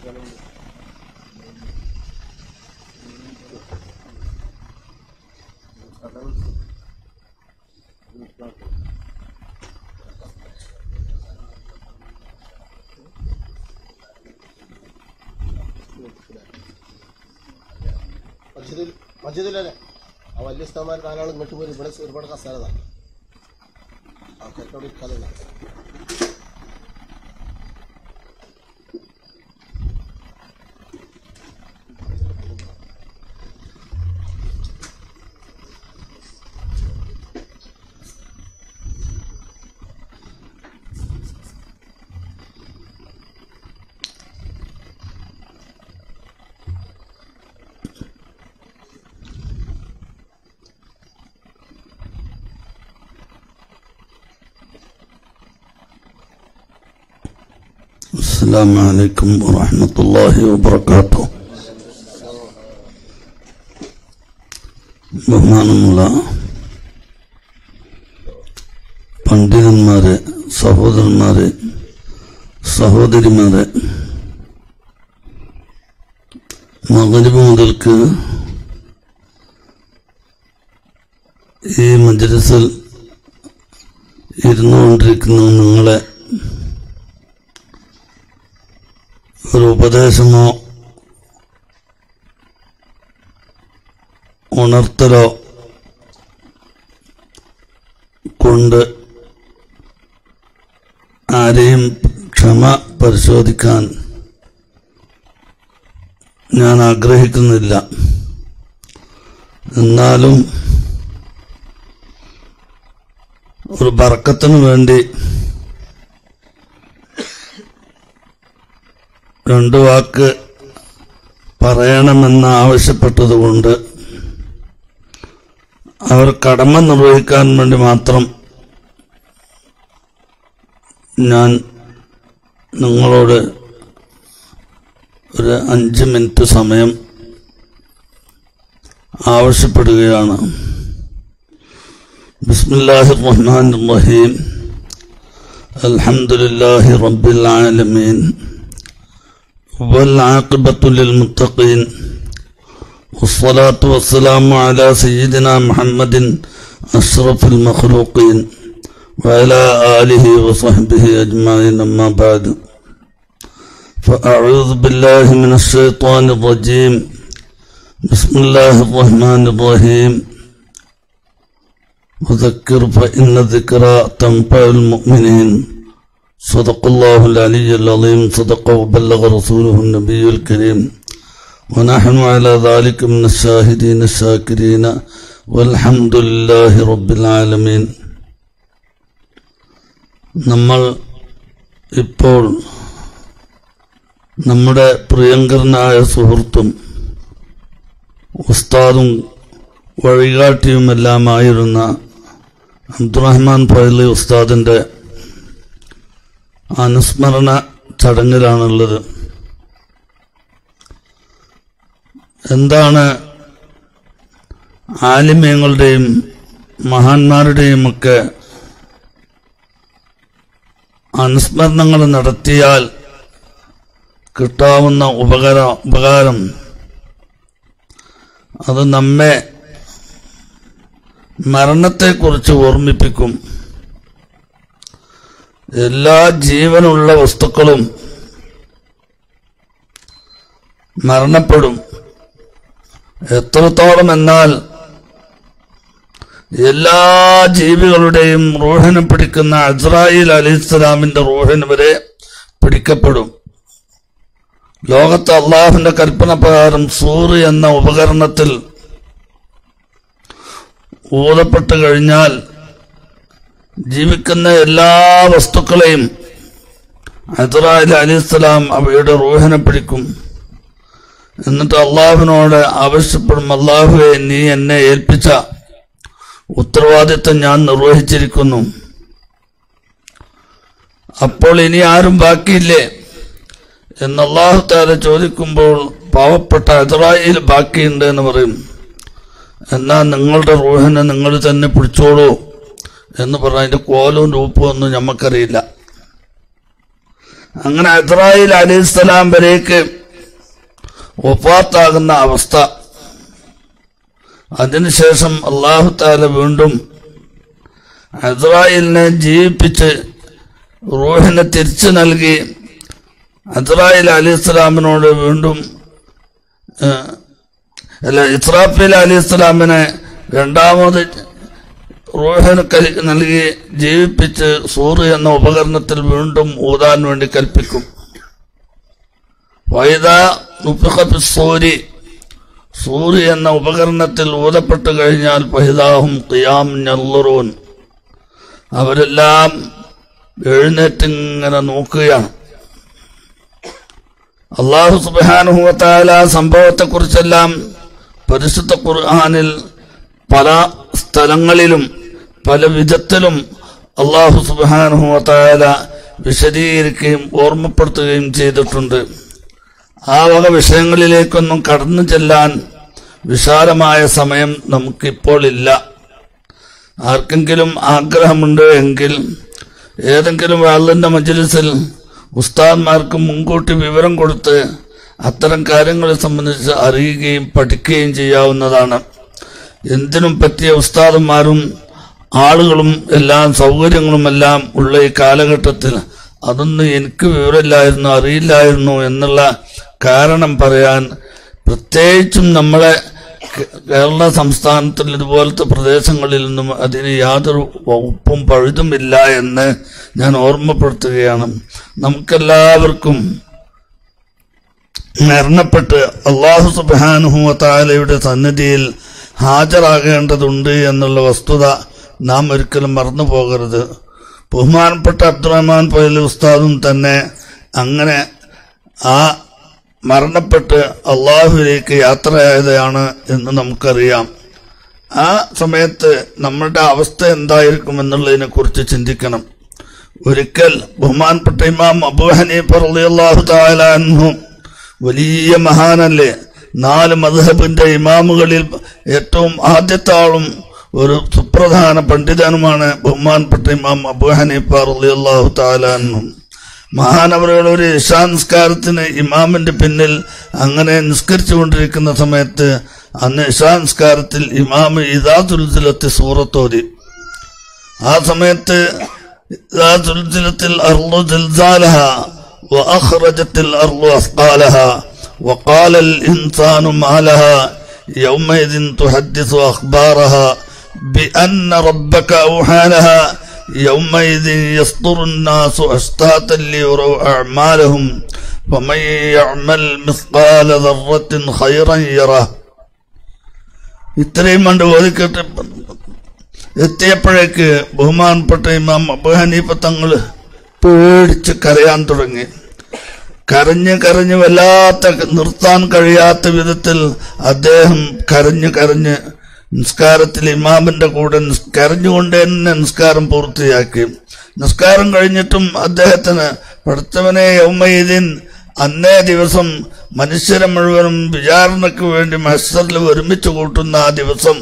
മസ്ജിദിൽ മസ്ജിദിലല്ലേ ആ വലിയ ഉസ്താന്മാർ നാലാൾ ഇങ്ങോട്ട് പോയി ഇവിടെ ഒരുപാട് കസേരതാണ് ആൾക്കാർക്കവിടെ ഇരിക്കാതെ السلام عليكم ورحمة الله وبركاته ബഹുമാനമുള്ള പണ്ഡിതന്മാരെ സഹോദരന്മാരെ സഹോദരിമാരെ മകരിബ് മുതൽക്ക് ഈ മജ്ലിസിൽ ഇരുന്നുകൊണ്ടിരിക്കുന്ന നിങ്ങളെ ഒരു ഉപദേശമോ ഉണർത്തലോ കൊണ്ട് ആരെയും ക്ഷമ പരിശോധിക്കാൻ ഞാൻ ആഗ്രഹിക്കുന്നില്ല എന്നാലും ഒരു ബർക്കത്തിനു വേണ്ടി രണ്ടു വാക്ക് പറയണമെന്ന് ആവശ്യപ്പെട്ടതുകൊണ്ട് അവർ കടമ നിർവഹിക്കാൻ വേണ്ടി മാത്രം ഞാൻ നിങ്ങളോട് ഒരു അഞ്ച് മിനിറ്റ് സമയം ആവശ്യപ്പെടുകയാണ് ബിസ്മില്ലാഹി റഹ്മാൻ റഹീം അൽഹംദുലില്ലാഹി റബ്ബിൽ ആലമീൻ والعاقبة للمتقين والصلاة والسلام على سيدنا محمد أشرف المخلوقين وعلى آله وصحبه أجمعين أما بعد فأعوذ بالله من الشيطان الرجيم بسم الله الرحمن الرحيم وذكر فإن الذكرى تنفع المؤمنين صدق الله العلي العظيم صدق وبلغ رسوله النبي الكريم ونحن على ذلك من الشاهدين الشاكرين والحمد لله رب العالمين നമ്മൾ ഇപ്പോൾ നമ്മുടെ പ്രിയങ്കരനായ സുഹൃത്തും ഉസ്താദും വഴികാട്ടിയുമെല്ലാമായിരുന്ന അബ്ദുറഹ്മാൻ ഫൈലി ഉസ്താദിന്റെ അനുസ്മരണ ചടങ്ങിലാണുള്ളത് എന്താണ് ആലിമ്യങ്ങളുടെയും മഹാന്മാരുടെയും ഒക്കെ അനുസ്മരണങ്ങൾ നടത്തിയാൽ കിട്ടാവുന്ന ഉപകാര ഉപകാരം അത് നമ്മെ മരണത്തെക്കുറിച്ച് ഓർമ്മിപ്പിക്കും എല്ലാ ജീവനുള്ള വസ്തുക്കളും മരണപ്പെടും എത്രത്തോളം എന്നാൽ എല്ലാ ജീവികളുടെയും റൂഹിനെ പിടിക്കുന്ന അസ്രായിൽ അലിസ്ലാമിന്റെ റൂഹിന് വരെ പിടിക്കപ്പെടും ലോകത്ത് അള്ളാഹുവിന്റെ കൽപ്പന പ്രകാരം സൂറ് എന്ന ഉപകരണത്തിൽ ഊതപ്പെട്ട് കഴിഞ്ഞാൽ ജീവിക്കുന്ന എല്ലാ വസ്തുക്കളെയും അസറായിൽ അലിസ്ലാം അവയുടെ റൂഹിനെ പിടിക്കും എന്നിട്ട് അള്ളാഹുവിനോട് ആവശ്യപ്പെടും അള്ളാഹുവെ നീ എന്നെ ഏൽപ്പിച്ച ഉത്തരവാദിത്വം ഞാൻ നിർവഹിച്ചിരിക്കുന്നു അപ്പോൾ ഇനി ആരും ബാക്കിയില്ലേ എന്ന് അള്ളാഹു താര ചോദിക്കുമ്പോൾ പാവപ്പെട്ട അസറായിൽ ബാക്കിയുണ്ട് എന്ന് പറയും എന്നാൽ നിങ്ങളുടെ റൂഹിനെ നിങ്ങൾ തന്നെ പിടിച്ചോളൂ എന്ന് പറഞ്ഞ അതിന്റെ കോലവും രൂപവും ഒന്നും ഞമ്മക്കറിയില്ല അങ്ങനെ ഇസ്രായേൽ അലിസ്ലാം വരേക്ക് ഒപ്പാത്താകുന്ന അവസ്ഥ അതിനുശേഷം അള്ളാഹു താല വീണ്ടും അസ്രായേലിനെ ജീവിപ്പിച്ച് റൂഹിനെ തിരിച്ചു നൽകി അസ്രായേൽ അലി ഇസ്ലാമിനോട് വീണ്ടും ഏഹ്, അല്ല ഇസ്രാഫീൽ അലി ഇസ്ലാമിനെ രണ്ടാമത് റൂഹിന് കൽ- നൽകി ജീവിപ്പിച്ച് സൂറ് എന്ന ഉപകരണത്തിൽ വീണ്ടും ഊതാൻ വേണ്ടി കൽപ്പിക്കും വൈദ സൂരി സൂര് എന്ന ഉപകരണത്തിൽ ഊതപ്പെട്ട് കഴിഞ്ഞാൽ പഹിതാഹും ഖിയാം ഞല്ലുറൂൻ അവരെല്ലാം എഴുന്നേറ്റിങ്ങനെ നോക്കുകയാണ് അള്ളാഹു സുബാനുഹത്താല സംഭവത്തെക്കുറിച്ചെല്ലാം പരിശുദ്ധ ഖുർആാനിൽ പല സ്ഥലങ്ങളിലും പല വിധത്തിലും അള്ളാഹു സുബാനുഹത്താല വിശദീകരിക്കുകയും ഓർമ്മപ്പെടുത്തുകയും ചെയ്തിട്ടുണ്ട് ആ വക വിഷയങ്ങളിലേക്കൊന്നും കടന്നു ചെല്ലാൻ വിശാലമായ സമയം നമുക്കിപ്പോൾ ഇല്ല ആർക്കെങ്കിലും ആഗ്രഹമുണ്ട് എങ്കിൽ ഏതെങ്കിലും വാളിന്റെ മജ്ലിസിൽ ഉസ്താദ്മാർക്ക് മുൻകൂട്ടി വിവരം കൊടുത്ത് അത്തരം കാര്യങ്ങളെ സംബന്ധിച്ച് അറിയുകയും പഠിക്കുകയും ചെയ്യാവുന്നതാണ് എന്തിനും പറ്റിയ ഉസ്താദന്മാരും ആളുകളും എല്ലാം സൗകര്യങ്ങളും എല്ലാം ഉള്ള ഈ കാലഘട്ടത്തിൽ അതൊന്നും എനിക്ക് വിവരമില്ലായിരുന്നു അറിയില്ലായിരുന്നു എന്നുള്ള കാരണം പറയാൻ പ്രത്യേകിച്ചും നമ്മളെ കേ- കേരള സംസ്ഥാനത്തിൽ ഇതുപോലത്തെ പ്രദേശങ്ങളിൽ നിന്നും അതിന് യാതൊരു വകുപ്പും പഴുതുമില്ല എന്ന് ഞാൻ ഓർമ്മപ്പെടുത്തുകയാണ് നമുക്കെല്ലാവർക്കും മരണപ്പെട്ട് അള്ളാഹു സുബാനുഹുവത്താലയുടെ സന്നിധിയിൽ ഹാജരാകേണ്ടതുണ്ട് എന്നുള്ള വസ്തുത നാം ഒരിക്കലും മറന്നു പോകരുത് ബഹുമാനപ്പെട്ട അബ്ദുറഹ്മാൻ പൈലി ഉസ്താദും തന്നെ അങ്ങനെ ആ മരണപ്പെട്ട് അള്ളാഹുവിലേക്ക് യാത്രയായതാണ് എന്ന് നമുക്കറിയാം ആ സമയത്ത് നമ്മളുടെ അവസ്ഥ എന്തായിരിക്കും എന്നുള്ളതിനെ കുറിച്ച് ചിന്തിക്കണം ഒരിക്കൽ ബഹുമാനപ്പെട്ട ഇമാം അബൂ ഹനീഫ റളിയല്ലാഹു തആല അൻഹു വലിയ മഹാനല്ലേ നാല് മദ്ഹബിന്റെ ഇമാമുകളിൽ ഏറ്റവും ആദ്യത്തെ ആളും ഒരു സുപ്രധാന പണ്ഡിതനുമാണ് ബഹുമാനപ്പെട്ട ഇമാം അബൂ ഹനീഫ റളിയല്ലാഹു തആല അൻഹു മഹാനവറുകൾ ഒരു ഇഷാൻസ്കാരത്തിന് ഇമാമിന്റെ പിന്നിൽ അങ്ങനെ നിസ്കരിച്ചുകൊണ്ടിരിക്കുന്ന സമയത്ത് അന്ന് ഇഷാൻസ്കാരത്തിൽ ഇമാം ഇതാതുൽസിലെത്തി സൂറത്തോതി ആ സമയത്ത് إذا زلزلت الأرض زلزالها وأخرجت الأرض أثقالها وقال الإنسان ما لها يومئذ تحدث أخبارها بأن ربك أوحى لها يومئذ يصدر الناس أشتاتا ليروا أعمالهم فمن يعمل مثقال ذرة خيرا يره ഇത്രയും കണ്ട് ഓതിക്കെട്ട് എത്തിയപ്പോഴേക്ക് ബഹുമാനപ്പെട്ട ഇമാം അബു ഹനീഫ തങ്ങൾ പേടിച്ച് കരയാൻ തുടങ്ങി കരഞ്ഞ് കരഞ്ഞ് വല്ലാത്ത നിർത്താൻ കഴിയാത്ത വിധത്തിൽ അദ്ദേഹം കരഞ്ഞ് കരഞ്ഞ് നിസ്കാരത്തിൽ ഇമാമിന്റെ കൂടെ നിസ്- കരഞ്ഞുകൊണ്ട് തന്നെ നിസ്കാരം പൂർത്തിയാക്കി നിസ്കാരം കഴിഞ്ഞിട്ടും അദ്ദേഹത്തിന് പഠിത്തവനെ യൗമയിദിൻ അന്നേ ദിവസം മനുഷ്യരെ മുഴുവനും വിചാരണയ്ക്ക് വേണ്ടി മത്സരിൽ ഒരുമിച്ച് കൂട്ടുന്ന ആ ദിവസം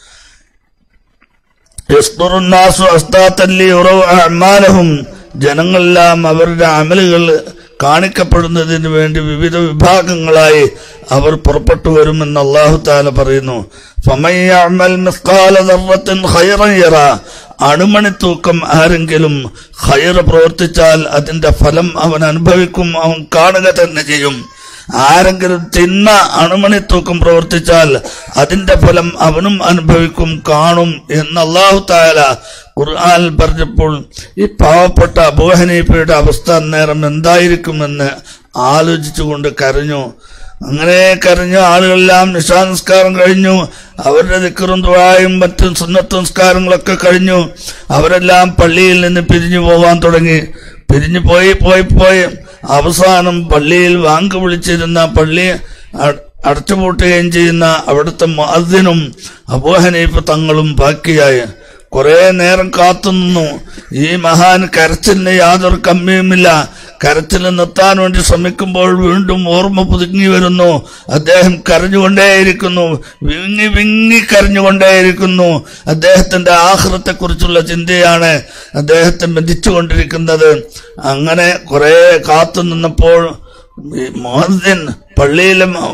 യസ്തുറുന്നാസു അസ്താത്തല്ലി ഉറവ് അമാലഹും ജനങ്ങളെല്ലാം അവരുടെ അമലുകൾ കാണിക്കപ്പെടുന്നതിന് വേണ്ടി വിവിധ വിഭാഗങ്ങളായി അവർ പുറപ്പെട്ടു വരുമെന്ന് അള്ളാഹു താല പറയുന്നു ഫമയ്യഅമൽ മിസ്കാല ദർറത്തിൻ ഖൈറൻ യറ അണുമണി തൂക്കം ആരെങ്കിലും ഖൈർ പ്രവർത്തിച്ചാൽ അതിന്റെ ഫലം അവൻ അനുഭവിക്കും അവൻ കാണുക തന്നെ ചെയ്യും ആരെങ്കിലും തിന്ന അണുമണി തൂക്കം പ്രവർത്തിച്ചാൽ അതിന്റെ ഫലം അവനും അനുഭവിക്കും കാണും എന്ന് അള്ളാഹു താല ഖുർആൻ പറഞ്ഞപ്പോൾ ഈ പാവപ്പെട്ട അബൂഹനീഫയുടെ അവസ്ഥ അന്നേരം എന്തായിരിക്കുമെന്ന് ആലോചിച്ചുകൊണ്ട് കരഞ്ഞു അങ്ങനെ കരഞ്ഞു ആളുകളെല്ലാം നിശാനസ്കാരം കഴിഞ്ഞു അവരുടെ ദിക്കറും ദുഴായും മറ്റും സുന്നത്ത് നിസ്കാരങ്ങളൊക്കെ കഴിഞ്ഞു അവരെല്ലാം പള്ളിയിൽ നിന്ന് പിരിഞ്ഞു പോകാൻ തുടങ്ങി പിരിഞ്ഞു പോയി പോയി പോയി അവസാനം പള്ളിയിൽ വാങ്ക് വിളിച്ചിരുന്ന പള്ളി അ- അടച്ചുപൂട്ടുകയും ചെയ്യുന്ന അവിടുത്തെ മഅദ്ദിനും അബൂഹനീഫ് തങ്ങളും ബാക്കിയായി കുറെ നേരം കാത്തുനിന്നു ഈ മഹാൻ കരച്ചിലിന് യാതൊരു കമ്മിയുമില്ല കരച്ചിൽ നിർത്താൻ വേണ്ടി ശ്രമിക്കുമ്പോൾ വീണ്ടും ഓർമ്മ പുതുങ്ങി വരുന്നു അദ്ദേഹം കരഞ്ഞുകൊണ്ടേയിരിക്കുന്നു വിങ്ങി വിങ്ങി കരഞ്ഞുകൊണ്ടേയിരിക്കുന്നു അദ്ദേഹത്തിന്റെ ആഹൃത്തെ കുറിച്ചുള്ള ചിന്തയാണ് അദ്ദേഹത്തെ ബന്ധിച്ചുകൊണ്ടിരിക്കുന്നത് അങ്ങനെ കുറെ കാത്തു നിന്നപ്പോൾ ഈ മുഹദ്ദിൻ പള്ളിയിലെ മ-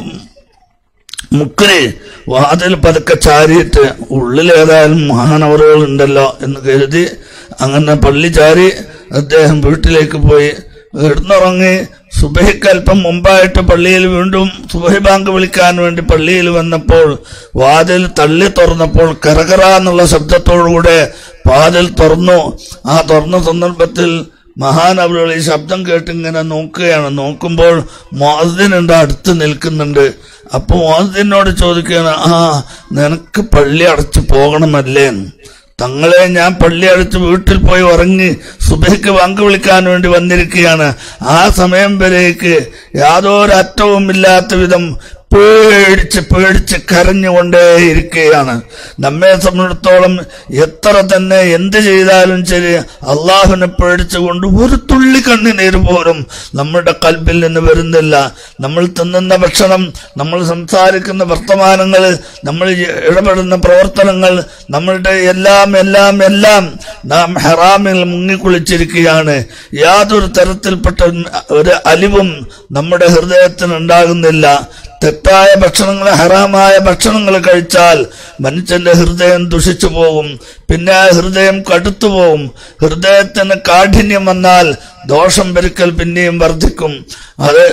മുക്കിന് വാതിൽ പതുക്കെ ചാരിയിട്ട് ഉള്ളിൽ ഏതായാലും മഹാനവറുകൾ ഉണ്ടല്ലോ എന്ന് കരുതി അങ്ങനെ പള്ളി ചാരി അദ്ദേഹം വീട്ടിലേക്ക് പോയി കിടന്നുറങ്ങി സുബഹിക്ക് അല്പം മുമ്പായിട്ട് പള്ളിയിൽ വീണ്ടും സുബഹി ബാങ്ക് വിളിക്കാൻ വേണ്ടി പള്ളിയിൽ വന്നപ്പോൾ വാതിൽ തള്ളി തുറന്നപ്പോൾ കരകര എന്നുള്ള ശബ്ദത്തോടുകൂടെ വാതിൽ തുറന്നു ആ തുറന്ന സന്ദർഭത്തിൽ മഹാനവറുകൾ ഈ ശബ്ദം കേട്ട് ഇങ്ങനെ നോക്കുകയാണ് നോക്കുമ്പോൾ മോദിനുണ്ട് അടുത്ത് നിൽക്കുന്നുണ്ട് അപ്പൊ മോദിനോട് ചോദിക്കുകയാണ് ആ നിനക്ക് പള്ളി അടച്ചു പോകണമല്ലേ തങ്ങളെ ഞാൻ പള്ളി അടച്ച് വീട്ടിൽ പോയി ഉറങ്ങി സുബഹിക്ക് പങ്ക് വിളിക്കാൻ വേണ്ടി വന്നിരിക്കുകയാണ് ആ സമയം വരേക്ക് യാതൊരു അറ്റവും ഇല്ലാത്ത വിധം പേടിച്ച് പേടിച്ച് കരഞ്ഞുകൊണ്ടേയിരിക്കുകയാണ് നമ്മെ സംബന്ധിച്ചിടത്തോളം എത്ര തന്നെ എന്ത് ചെയ്താലും ശരി അള്ളാഹുവിനെ പേടിച്ചുകൊണ്ട് ഒരു തുള്ളി കണ്ണുനീര് പോലും നമ്മുടെ കൽബിൽ നിന്ന് വരുന്നില്ല നമ്മൾ തിന്നുന്ന ഭക്ഷണം നമ്മൾ സംസാരിക്കുന്ന വർത്തമാനങ്ങൾ നമ്മൾ ഇടപെടുന്ന പ്രവർത്തനങ്ങൾ നമ്മളുടെ എല്ലാം എല്ലാം എല്ലാം നാം ഹറാമിൽ മുങ്ങിക്കുളിച്ചിരിക്കുകയാണ് യാതൊരു തരത്തിൽപ്പെട്ട ഒരു അലിവും നമ്മുടെ ഹൃദയത്തിന് ഉണ്ടാകുന്നില്ല തെറ്റായ ഭക്ഷണങ്ങൾ ഹറാമായ ഭക്ഷണങ്ങൾ കഴിച്ചാൽ മനുഷ്യന്റെ ഹൃദയം ദുഷിച്ചു പോകും പിന്നെ ആ ഹൃദയം കടുത്തു പോകും ഹൃദയത്തിന് കാഠിന്യം വന്നാൽ ദോഷം പെരുക്കൽ പിന്നെയും വർദ്ധിക്കും അത്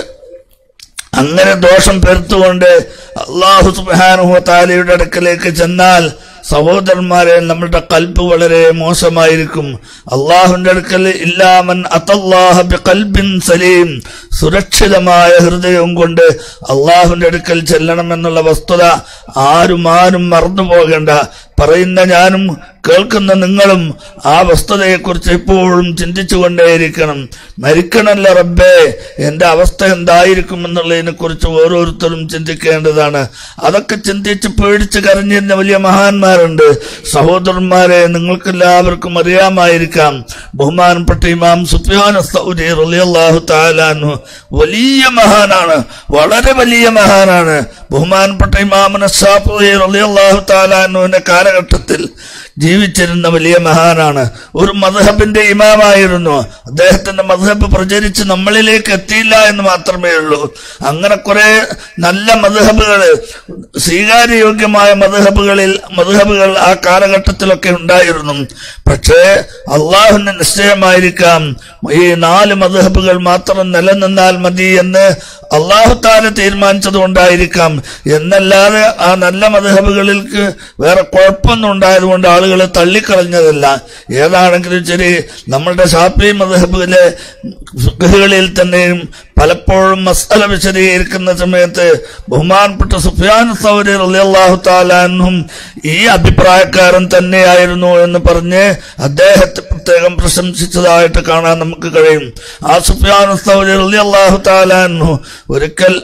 അങ്ങനെ ദോഷം പെരുത്തുകൊണ്ട് അള്ളാഹു സുബാനുഹ താലയുടെ അടുക്കലേക്ക് ചെന്നാൽ സഹോദരന്മാരെ നമ്മളുടെ കൽപ്പ് വളരെ മോശമായിരിക്കും അള്ളാഹുവിന്റെ അടുക്കൽ ഇല്ലാമൻ അതല്ലാഹ ബിഖൽബിൻ സലീം സുരക്ഷിതമായ ഹൃദയവും കൊണ്ട് അള്ളാഹുവിന്റെ അടുക്കൽ ചെല്ലണമെന്നുള്ള വസ്തുത ആരും ആരും മറന്നു പോകേണ്ട പറയുന്ന ഞാനും കേൾക്കുന്ന നിങ്ങളും ആ വസ്തുതയെക്കുറിച്ച് എപ്പോഴും ചിന്തിച്ചുകൊണ്ടേയിരിക്കണം മരിക്കണല്ല റബ്ബേ എന്റെ അവസ്ഥ എന്തായിരിക്കും എന്നുള്ളതിനെ കുറിച്ച് ഓരോരുത്തരും ചിന്തിക്കേണ്ടതാണ് അതൊക്കെ ചിന്തിച്ച് പേടിച്ച് കരഞ്ഞിരുന്ന വലിയ മഹാന്മാരുണ്ട് സഹോദരന്മാരെ നിങ്ങൾക്കെല്ലാവർക്കും അറിയാമായിരിക്കാം ബഹുമാനപ്പെട്ട ഇമാം സുഫിയാൻ സൗദി റളിയല്ലാഹു തആലാനു വലിയ മഹാനാണ് വളരെ വലിയ മഹാനാണ് ബഹുമാനപ്പെട്ട ഇമാമന ഷാഫി റളിയല്ലാഹു തആലാനുവിന്റെ കാലഘട്ടത്തിൽ ജീവിച്ചിരുന്ന വലിയ മഹാനാണ് ഒരു മധഹബിന്റെ ഇമാമായിരുന്നു അദ്ദേഹത്തിന്റെ മധഹബ് പ്രചരിച്ച് നമ്മളിലേക്ക് എത്തിയില്ല എന്ന് മാത്രമേ ഉള്ളൂ അങ്ങനെ കുറെ നല്ല മധഹബുകൾ സ്വീകാര്യയോഗ്യമായ മധഹബുകളിൽ മധഹബുകൾ ആ കാലഘട്ടത്തിലൊക്കെ ഉണ്ടായിരുന്നു പക്ഷേ അള്ളാഹുവിന് നിശ്ചയമായിരിക്കാം ഈ നാല് മധഹബുകൾ മാത്രം നിലനിന്നാൽ മതി എന്ന് അള്ളാഹു താല തീരുമാനിച്ചത് കൊണ്ടായിരിക്കാം എന്നല്ലാതെ ആ നല്ല മധഹബുകളിലേക്ക് വേറെ കുഴപ്പമൊന്നും ഉണ്ടായതുകൊണ്ട് ആളുകളെ തള്ളിക്കളഞ്ഞതല്ല ഏതാണെങ്കിലും ശരി നമ്മളുടെ ഷാഫി മധഹബിലെ ഫിഖ്ഹുകളിൽ തന്നെയും പലപ്പോഴും മസാല വിശദീകരിക്കുന്ന സമയത്ത് ബഹുമാനപ്പെട്ട സുഫിയാൻ സൗരി റളിയല്ലാഹു താലാനും ഈ അഭിപ്രായക്കാരൻ തന്നെയായിരുന്നു എന്ന് പറഞ്ഞ് അദ്ദേഹത്തെ പ്രത്യേകം പ്രശംസിച്ചതായിട്ട് കാണാൻ നമുക്ക് കഴിയും ആ സുഫിയാൻ സൗരി റളിയല്ലാഹു താലാനു ഒരിക്കൽ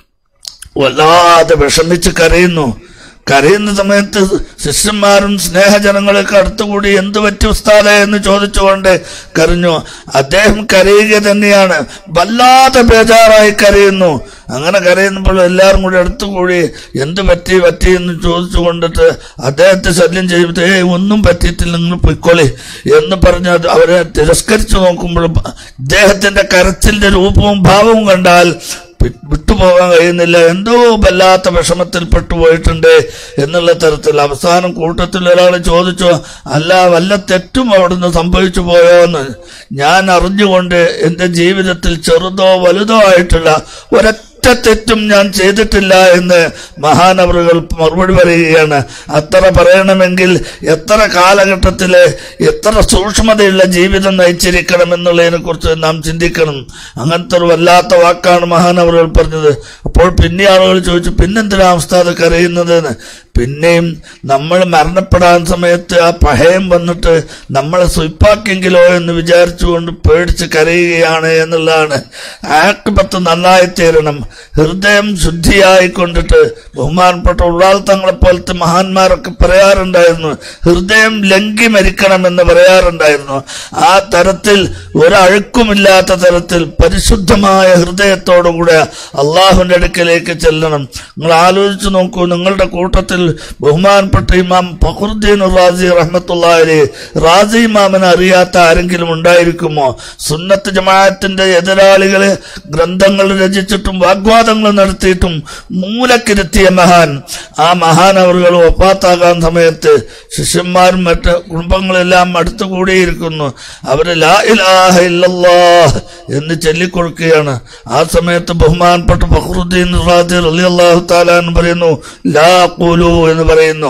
വല്ലാതെ വിഷമിച്ച് കരയുന്നു കരയുന്ന സമയത്ത് ശിഷ്യന്മാരും സ്നേഹജനങ്ങളൊക്കെ അടുത്തുകൂടി എന്തു പറ്റി ഉസ്താദെ എന്ന് ചോദിച്ചുകൊണ്ട് കരഞ്ഞു അദ്ദേഹം കരയുക തന്നെയാണ് വല്ലാതെ ബേജാറായി കരയുന്നു അങ്ങനെ കരയുന്നപ്പോൾ എല്ലാവരും കൂടി അടുത്തുകൂടി എന്ത് പറ്റി പറ്റി എന്ന് ചോദിച്ചു കൊണ്ടിട്ട് അദ്ദേഹത്തെ ശല്യം ചെയ്തിട്ട് ഏയ് ഒന്നും പറ്റിയിട്ടില്ല നിങ്ങൾ പൊയ്ക്കോളി എന്ന് പറഞ്ഞ് അത് അവരെ തിരസ്കരിച്ചു നോക്കുമ്പോൾ ഇദ്ദേഹത്തിന്റെ കരച്ചിലിന്റെ രൂപവും ഭാവവും കണ്ടാൽ വി- വിട്ടുപോകാൻ കഴിയുന്നില്ല എന്തോ വല്ലാത്ത വിഷമത്തിൽ പെട്ടുപോയിട്ടുണ്ട് എന്നുള്ള തരത്തിൽ അവസാനം കൂട്ടത്തിൽ ഒരാൾ ചോദിച്ചു അല്ല വല്ല തെറ്റും അവിടുന്ന് സംഭവിച്ചു പോയോ എന്ന് ഞാൻ അറിഞ്ഞുകൊണ്ട് എൻ്റെ ജീവിതത്തിൽ ചെറുതോ വലുതോ ആയിട്ടുള്ള ഒരൊറ്റ തെറ്റും ഞാൻ ചെയ്തിട്ടില്ല എന്ന് മഹാനവറുകൾ മറുപടി പറയുകയാണ് അത്ര പറയണമെങ്കിൽ എത്ര കാലഘട്ടത്തില് എത്ര സൂക്ഷ്മതയുള്ള ജീവിതം നയിച്ചിരിക്കണം എന്നുള്ളതിനെ കുറിച്ച് നാം ചിന്തിക്കണം അങ്ങനത്തെ ഒരു വല്ലാത്ത വാക്കാണ് മഹാനവറുകൾ പറഞ്ഞത് അപ്പോൾ പിന്നെ ആളുകൾ ചോദിച്ചു പിന്നെന്തിനാ ഉസ്താദ് കരയുന്നത് എന്ന് പിന്നെയും നമ്മൾ മരണപ്പെടാൻ സമയത്ത് ആ പഹയം വന്നിട്ട് നമ്മളെ സ്വയ്പാക്കെങ്കിലോ എന്ന് വിചാരിച്ചുകൊണ്ട് പേടിച്ച് കരയുകയാണ് എന്നുള്ളതാണ് ആക്കപത്ത് നന്നായി തീരണം ഹൃദയം ശുദ്ധിയായി കൊണ്ടിട്ട് ബഹുമാനപ്പെട്ട ഉള്ളാൾ തങ്ങളെ പോലത്തെ മഹാന്മാരൊക്കെ പറയാറുണ്ടായിരുന്നു ഹൃദയം ലംഘി മരിക്കണമെന്ന് പറയാറുണ്ടായിരുന്നു ആ തരത്തിൽ ഒരഴുക്കുമില്ലാത്ത തരത്തിൽ പരിശുദ്ധമായ ഹൃദയത്തോടുകൂടെ അള്ളാഹുവിന്റെ അടുക്കലേക്ക് ചെല്ലണം നിങ്ങൾ ആലോചിച്ച് നോക്കൂ നിങ്ങളുടെ കൂട്ടത്തിൽ ബഹുമാനപ്പെട്ട ഇമാം ഫഖറുദ്ദീൻ റാസി റഹ്മത്തുള്ളാഹി റാസി ഇമാമിനെ അറിയാത്ത ആരെങ്കിലും ഉണ്ടായിരിക്കുമോ സുന്നത്ത് ജമാഅത്തിന്റെ എതിരാളികള് ഗ്രന്ഥങ്ങൾ രചിച്ചിട്ടും വാഗ്വാദങ്ങൾ നടത്തിയിട്ടും മൂലക്കിരുത്തിയ മഹാൻ ആ മഹാൻ അവറുകൾ ഒപ്പാത്താകാൻ സമയത്ത് ശിഷ്യന്മാരും മറ്റ് കുടുംബങ്ങളെല്ലാം അടുത്തുകൂടിയിരിക്കുന്നു അവര് ലാ ഇലാഹ ഇല്ലല്ലാഹ് എന്ന് ചൊല്ലിക്കൊടുക്കുകയാണ് ആ സമയത്ത് ബഹുമാനപ്പെട്ട ഫഖറുദ്ദീൻ റാസി റളിയല്ലാഹു തആല എന്ന് പറയുന്നു ലാ ഖൂലു എന്ന് പറയുന്നു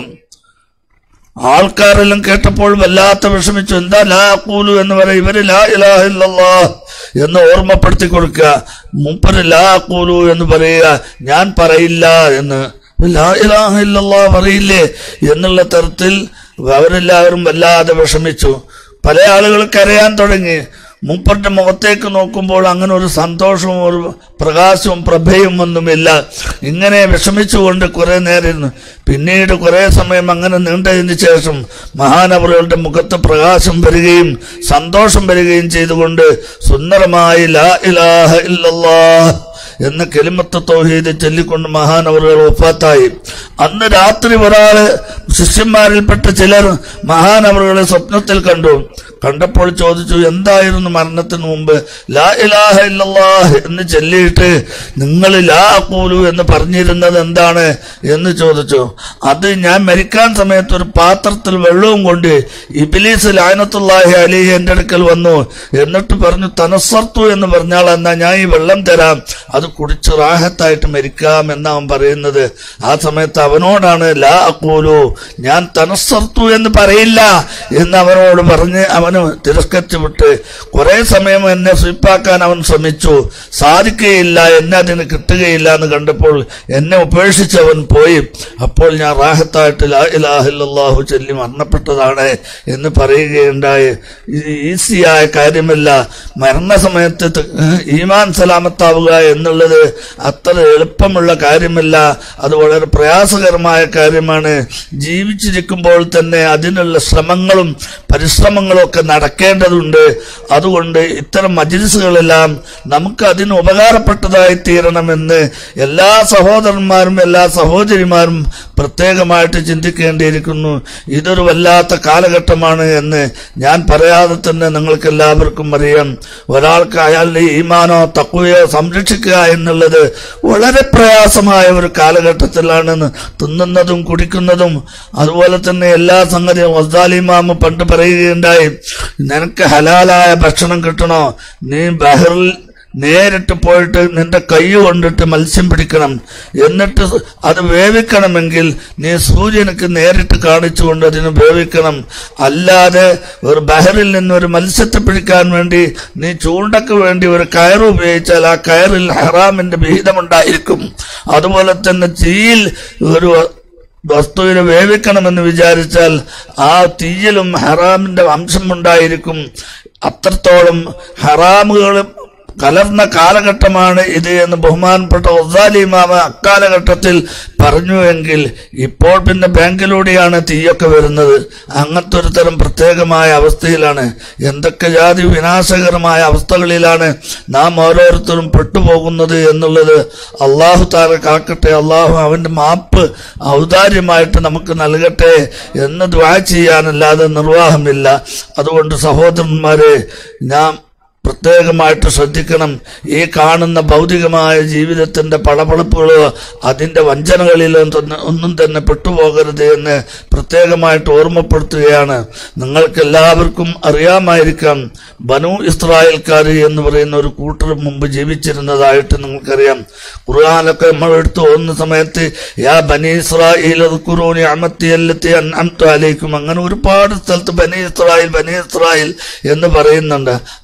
ആൾക്കാരെല്ലാം കേട്ടപ്പോൾ വല്ലാത്ത വിഷമിച്ചു എന്താ ലാ ഖൂലു എന്ന് പറയും ഇവര് ലാ ഇലാഹ ഇല്ലല്ലാഹ് എന്ന് ഓർമ്മപ്പെടുത്തി കൊടുക്കുക മുപ്പര് ലാ ഖൂലു എന്ന് പറയുക ഞാൻ പറയില്ല എന്ന് ലാ ഇലാഹ ഇല്ലല്ലാഹ് പറയില്ലേ എന്നുള്ള തരത്തിൽ അവരെല്ലാവരും വല്ലാതെ വിഷമിച്ചു പല ആളുകൾ കരയാൻ തുടങ്ങി മൂപ്പരുടെ മുഖത്തേക്ക് നോക്കുമ്പോൾ അങ്ങനെ ഒരു സന്തോഷവും ഒരു പ്രകാശവും പ്രഭയും ഒന്നുമില്ല ഇങ്ങനെ വിഷമിച്ചുകൊണ്ട് കുറെ നേരം ഇരുന്നു. പിന്നീട് കുറെ സമയം അങ്ങനെ നീണ്ടതിന് ശേഷം മഹാനവറുകളുടെ മുഖത്ത് പ്രകാശം വരികയും സന്തോഷം വരികയും ചെയ്തുകൊണ്ട് സുന്ദരമായി ലാ ഇലാഹ ഇല്ലല്ലാഹ് എന്ന കെലിമത്ത് തൗഹീദ് ചൊല്ലിക്കൊണ്ട് മഹാനവറുകൾ ഒപ്പാത്തായി അന്ന് രാത്രി ഒരാള് ശിഷ്യന്മാരിൽപ്പെട്ട ചിലർ മഹാനവറുകളെ സ്വപ്നത്തിൽ കണ്ടു കണ്ടപ്പോൾ ചോദിച്ചു എന്തായിരുന്നു മരണത്തിന് മുമ്പ് ലാ ഇലാഹ ഇല്ലല്ലാഹ് എന്ന് ചൊല്ലിയിട്ട് നിങ്ങൾ ലാ അക്കൂലു എന്ന് പറഞ്ഞിരുന്നത് എന്താണ് എന്ന് ചോദിച്ചു അത് ഞാൻ മരിക്കാൻ സമയത്ത് ഒരു പാത്രത്തിൽ വെള്ളവും കൊണ്ട് ഇബിലീസ് ലാനത്തുല്ലാഹി അലി എന്റെ അടുക്കൽ വന്നു എന്നിട്ട് പറഞ്ഞു തനസ്സർത്തു എന്ന് പറഞ്ഞാൽ എന്നാ ഞാൻ ഈ വെള്ളം തരാം അത് കുടിച്ച് റാഹത്തായിട്ട് മരിക്കാം എന്നവൻ പറയുന്നത് ആ സമയത്ത് അവനോടാണ് ലാ അക്കൂലു ഞാൻ തനസ്സർത്തു എന്ന് പറയില്ല എന്ന് അവനോട് പറഞ്ഞ് അവന് തിരസ്കരിച്ചു വിട്ട് കുറെ സമയം എന്നെ സ്വീപ്പാക്കാൻ അവൻ ശ്രമിച്ചു സാധിക്കുകയില്ല എന്നെ അതിന് കിട്ടുകയില്ല എന്ന് കണ്ടപ്പോൾ എന്നെ ഉപേക്ഷിച്ച് അവൻ പോയി അപ്പോൾ ഞാൻ റാഹത്തായിട്ട് ലാ ഇലാഹില്ലാഹു ചൊല്ലി മരണപ്പെട്ടതാണ് എന്ന് പറയുകയുണ്ടായി ഇത് ഈസിയായ കാര്യമല്ല മരണസമയത്ത് ത- ഈമാൻ സലാമത്താവുക എന്നുള്ളത് അത്ര എളുപ്പമുള്ള കാര്യമല്ല അത് വളരെ പ്രയാസകരമായ കാര്യമാണ് ജീവിച്ചിരിക്കുമ്പോൾ തന്നെ അതിനുള്ള ശ്രമങ്ങളും പരിശ്രമങ്ങളും ഒക്കെ നടക്കേണ്ടതുണ്ട് അതുകൊണ്ട് ഇത്തരം മജിലിസുകളെല്ലാം നമുക്ക് അതിന് ഉപകാരപ്പെട്ടതായി തീരണമെന്ന് എല്ലാ സഹോദരന്മാരും എല്ലാ സഹോദരിമാരും പ്രത്യേകമായിട്ട് ചിന്തിക്കേണ്ടിയിരിക്കുന്നു ഇതൊരു വല്ലാത്ത കാലഘട്ടമാണ് എന്ന് ഞാൻ പറയാതെ തന്നെ നിങ്ങൾക്ക് എല്ലാവർക്കും അറിയാം ഒരാൾക്ക് അയാളുടെ ഈമാനോ തക്കുവയോ സംരക്ഷിക്കുക എന്നുള്ളത് വളരെ പ്രയാസമായ ഒരു കാലഘട്ടത്തിലാണ് തിന്നുന്നതും കുടിക്കുന്നതും അതുപോലെ തന്നെ എല്ലാ സംഗതിയും വസ്താലിമാമ പണ്ട് പറയുകയുണ്ടായി നിനക്ക് ഹലാലായ ഭക്ഷണം കിട്ടണോ നീ ബഹറിൽ നേരിട്ട് പോയിട്ട് നിന്റെ കൈ കൊണ്ടിട്ട് മത്സ്യം പിടിക്കണം എന്നിട്ട് അത് വേവിക്കണമെങ്കിൽ നീ സൂര്യനക്ക് നേരിട്ട് കാണിച്ചുകൊണ്ട് അതിന് വേവിക്കണം അല്ലാതെ ഒരു ബഹറിൽ നിന്ന് ഒരു മത്സ്യത്തെ പിടിക്കാൻ വേണ്ടി നീ ചൂണ്ടക്ക് വേണ്ടി ഒരു കയറ് ഉപയോഗിച്ചാൽ ആ കയറിൽ ഹറാമിന്റെ വിഹിതമുണ്ടായിരിക്കും അതുപോലെ തന്നെ തീയിൽ ഒരു വസ്തുവിനെ വേവിക്കണമെന്ന് വിചാരിച്ചാൽ ആ തീയിലും ഹറാമിന്റെ അംശം ഉണ്ടായിരിക്കും അത്രത്തോളം ഹറാമുകളും കലർന്ന കാലഘട്ടമാണ് ഇത് എന്ന് ബഹുമാനപ്പെട്ട ഒസാലിമാമ അക്കാലഘട്ടത്തിൽ പറഞ്ഞുവെങ്കിൽ ഇപ്പോൾ പിന്നെ ബാങ്കിലൂടെയാണ് തീയൊക്കെ വരുന്നത് അങ്ങനത്തെ ഒരു തരം പ്രത്യേകമായ അവസ്ഥയിലാണ് എന്തൊക്കെ ജാതി വിനാശകരമായ അവസ്ഥകളിലാണ് നാം ഓരോരുത്തരും പെട്ടുപോകുന്നത് എന്നുള്ളത് അള്ളാഹു താര കാക്കട്ടെ അള്ളാഹു അവന്റെ മാപ്പ് ഔദാര്യമായിട്ട് നമുക്ക് നൽകട്ടെ എന്ന് ദ്വാ ചെയ്യാനല്ലാതെ നിർവാഹമില്ല അതുകൊണ്ട് സഹോദരന്മാരെ നാം പ്രത്യേകമായിട്ട് ശ്രദ്ധിക്കണം ഈ കാണുന്ന ഭൗതികമായ ജീവിതത്തിന്റെ പളപളപ്പുകളോ അതിന്റെ വഞ്ചനകളിലോ തന്നെ ഒന്നും തന്നെ പെട്ടുപോകരുത് എന്ന് പ്രത്യേകമായിട്ട് ഓർമ്മപ്പെടുത്തുകയാണ് നിങ്ങൾക്ക് എല്ലാവർക്കും അറിയാമായിരിക്കാം ബനു ഇസ്രായേൽക്കാർ എന്ന് പറയുന്ന ഒരു കൂട്ടർ മുമ്പ് ജീവിച്ചിരുന്നതായിട്ട് നിങ്ങൾക്കറിയാം ഖുർആാനൊക്കെ നമ്മൾ എടുത്തു പോകുന്ന സമയത്ത് യാ ബനി ഇസ്രായേൽ ഖുറൂനി അമത്തിയല്ലത്തി അൻഅംതു അലൈക്കും അങ്ങനെ ഒരുപാട് സ്ഥലത്ത് ബനി ഇസ്രായേൽ ബനി ഇസ്രായേൽ എന്ന് പറയുന്നുണ്ട് ആരാണ്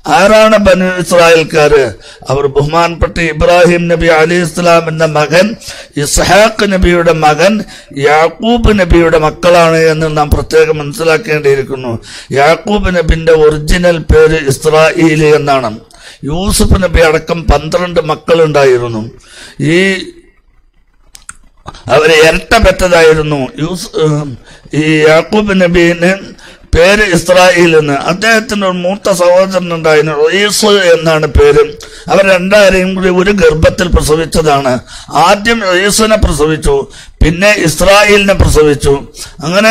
ആരാണ് ബനു ഇസ്രായേൽക്കാര് അവർ ബഹുമാനപ്പെട്ട ഇബ്രാഹിം നബി അലി ഇസ്ലാമിന്റെ മകൻ ഇസ്ഹാഖ് നബിയുടെ മകൻ യാക്കൂബ് നബിയുടെ മക്കളാണ് എന്ന് നാം പ്രത്യേകം മനസ്സിലാക്കേണ്ടിയിരിക്കുന്നു യാക്കൂബ് നബിന്റെ ഒറിജിനൽ പേര് ഇസ്രായേൽ എന്നാണ് യൂസുഫ് നബി അടക്കം പന്ത്രണ്ട് മക്കളുണ്ടായിരുന്നു ഈ അവര് ഇരട്ട പെറ്റതായിരുന്നു യൂസ് ഏഹ്, ഈ യാക്കൂബ് നബീന് പേര് ഇസ്രായേൽ എന്ന് അദ്ദേഹത്തിന് ഒരു മൂത്ത സഹോദരൻ ഉണ്ടായിരുന്നു റീസ് എന്നാണ് പേര് അവർ രണ്ടാരെയും കൂടി ഒരു ഗർഭത്തിൽ പ്രസവിച്ചതാണ് ആദ്യം റീസിനെ പ്രസവിച്ചു പിന്നെ ഇസ്രായേലിനെ പ്രസവിച്ചു അങ്ങനെ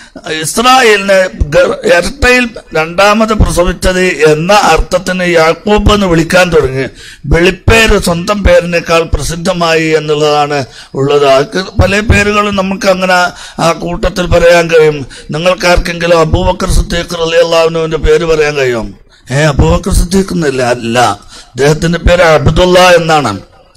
ഇസ്രായേലിനെ ഗർ- ഇരട്ടയിൽ രണ്ടാമത് പ്രസവിച്ചത് എന്ന അർത്ഥത്തിന് യാക്കൂബ് എന്ന് വിളിക്കാൻ തുടങ്ങി വെളിപ്പേര് സ്വന്തം പേരിനേക്കാൾ പ്രസിദ്ധമായി എന്നുള്ളതാണ് ഉള്ളത് അത് പല പേരുകളും നമുക്ക് അങ്ങനെ ആ കൂട്ടത്തിൽ പറയാൻ കഴിയും നിങ്ങൾക്ക് ആർക്കെങ്കിലും അബൂബക്കർ സിദ്ദീഖ് അലി അള്ളാഹുവിന്റെ പേര് പറയാൻ കഴിയും ഏ അബൂബക്കർ സിദ്ദീഖ് എന്നല്ല അല്ല അദ്ദേഹത്തിന്റെ പേര് അബ്ദുള്ള എന്നാണ്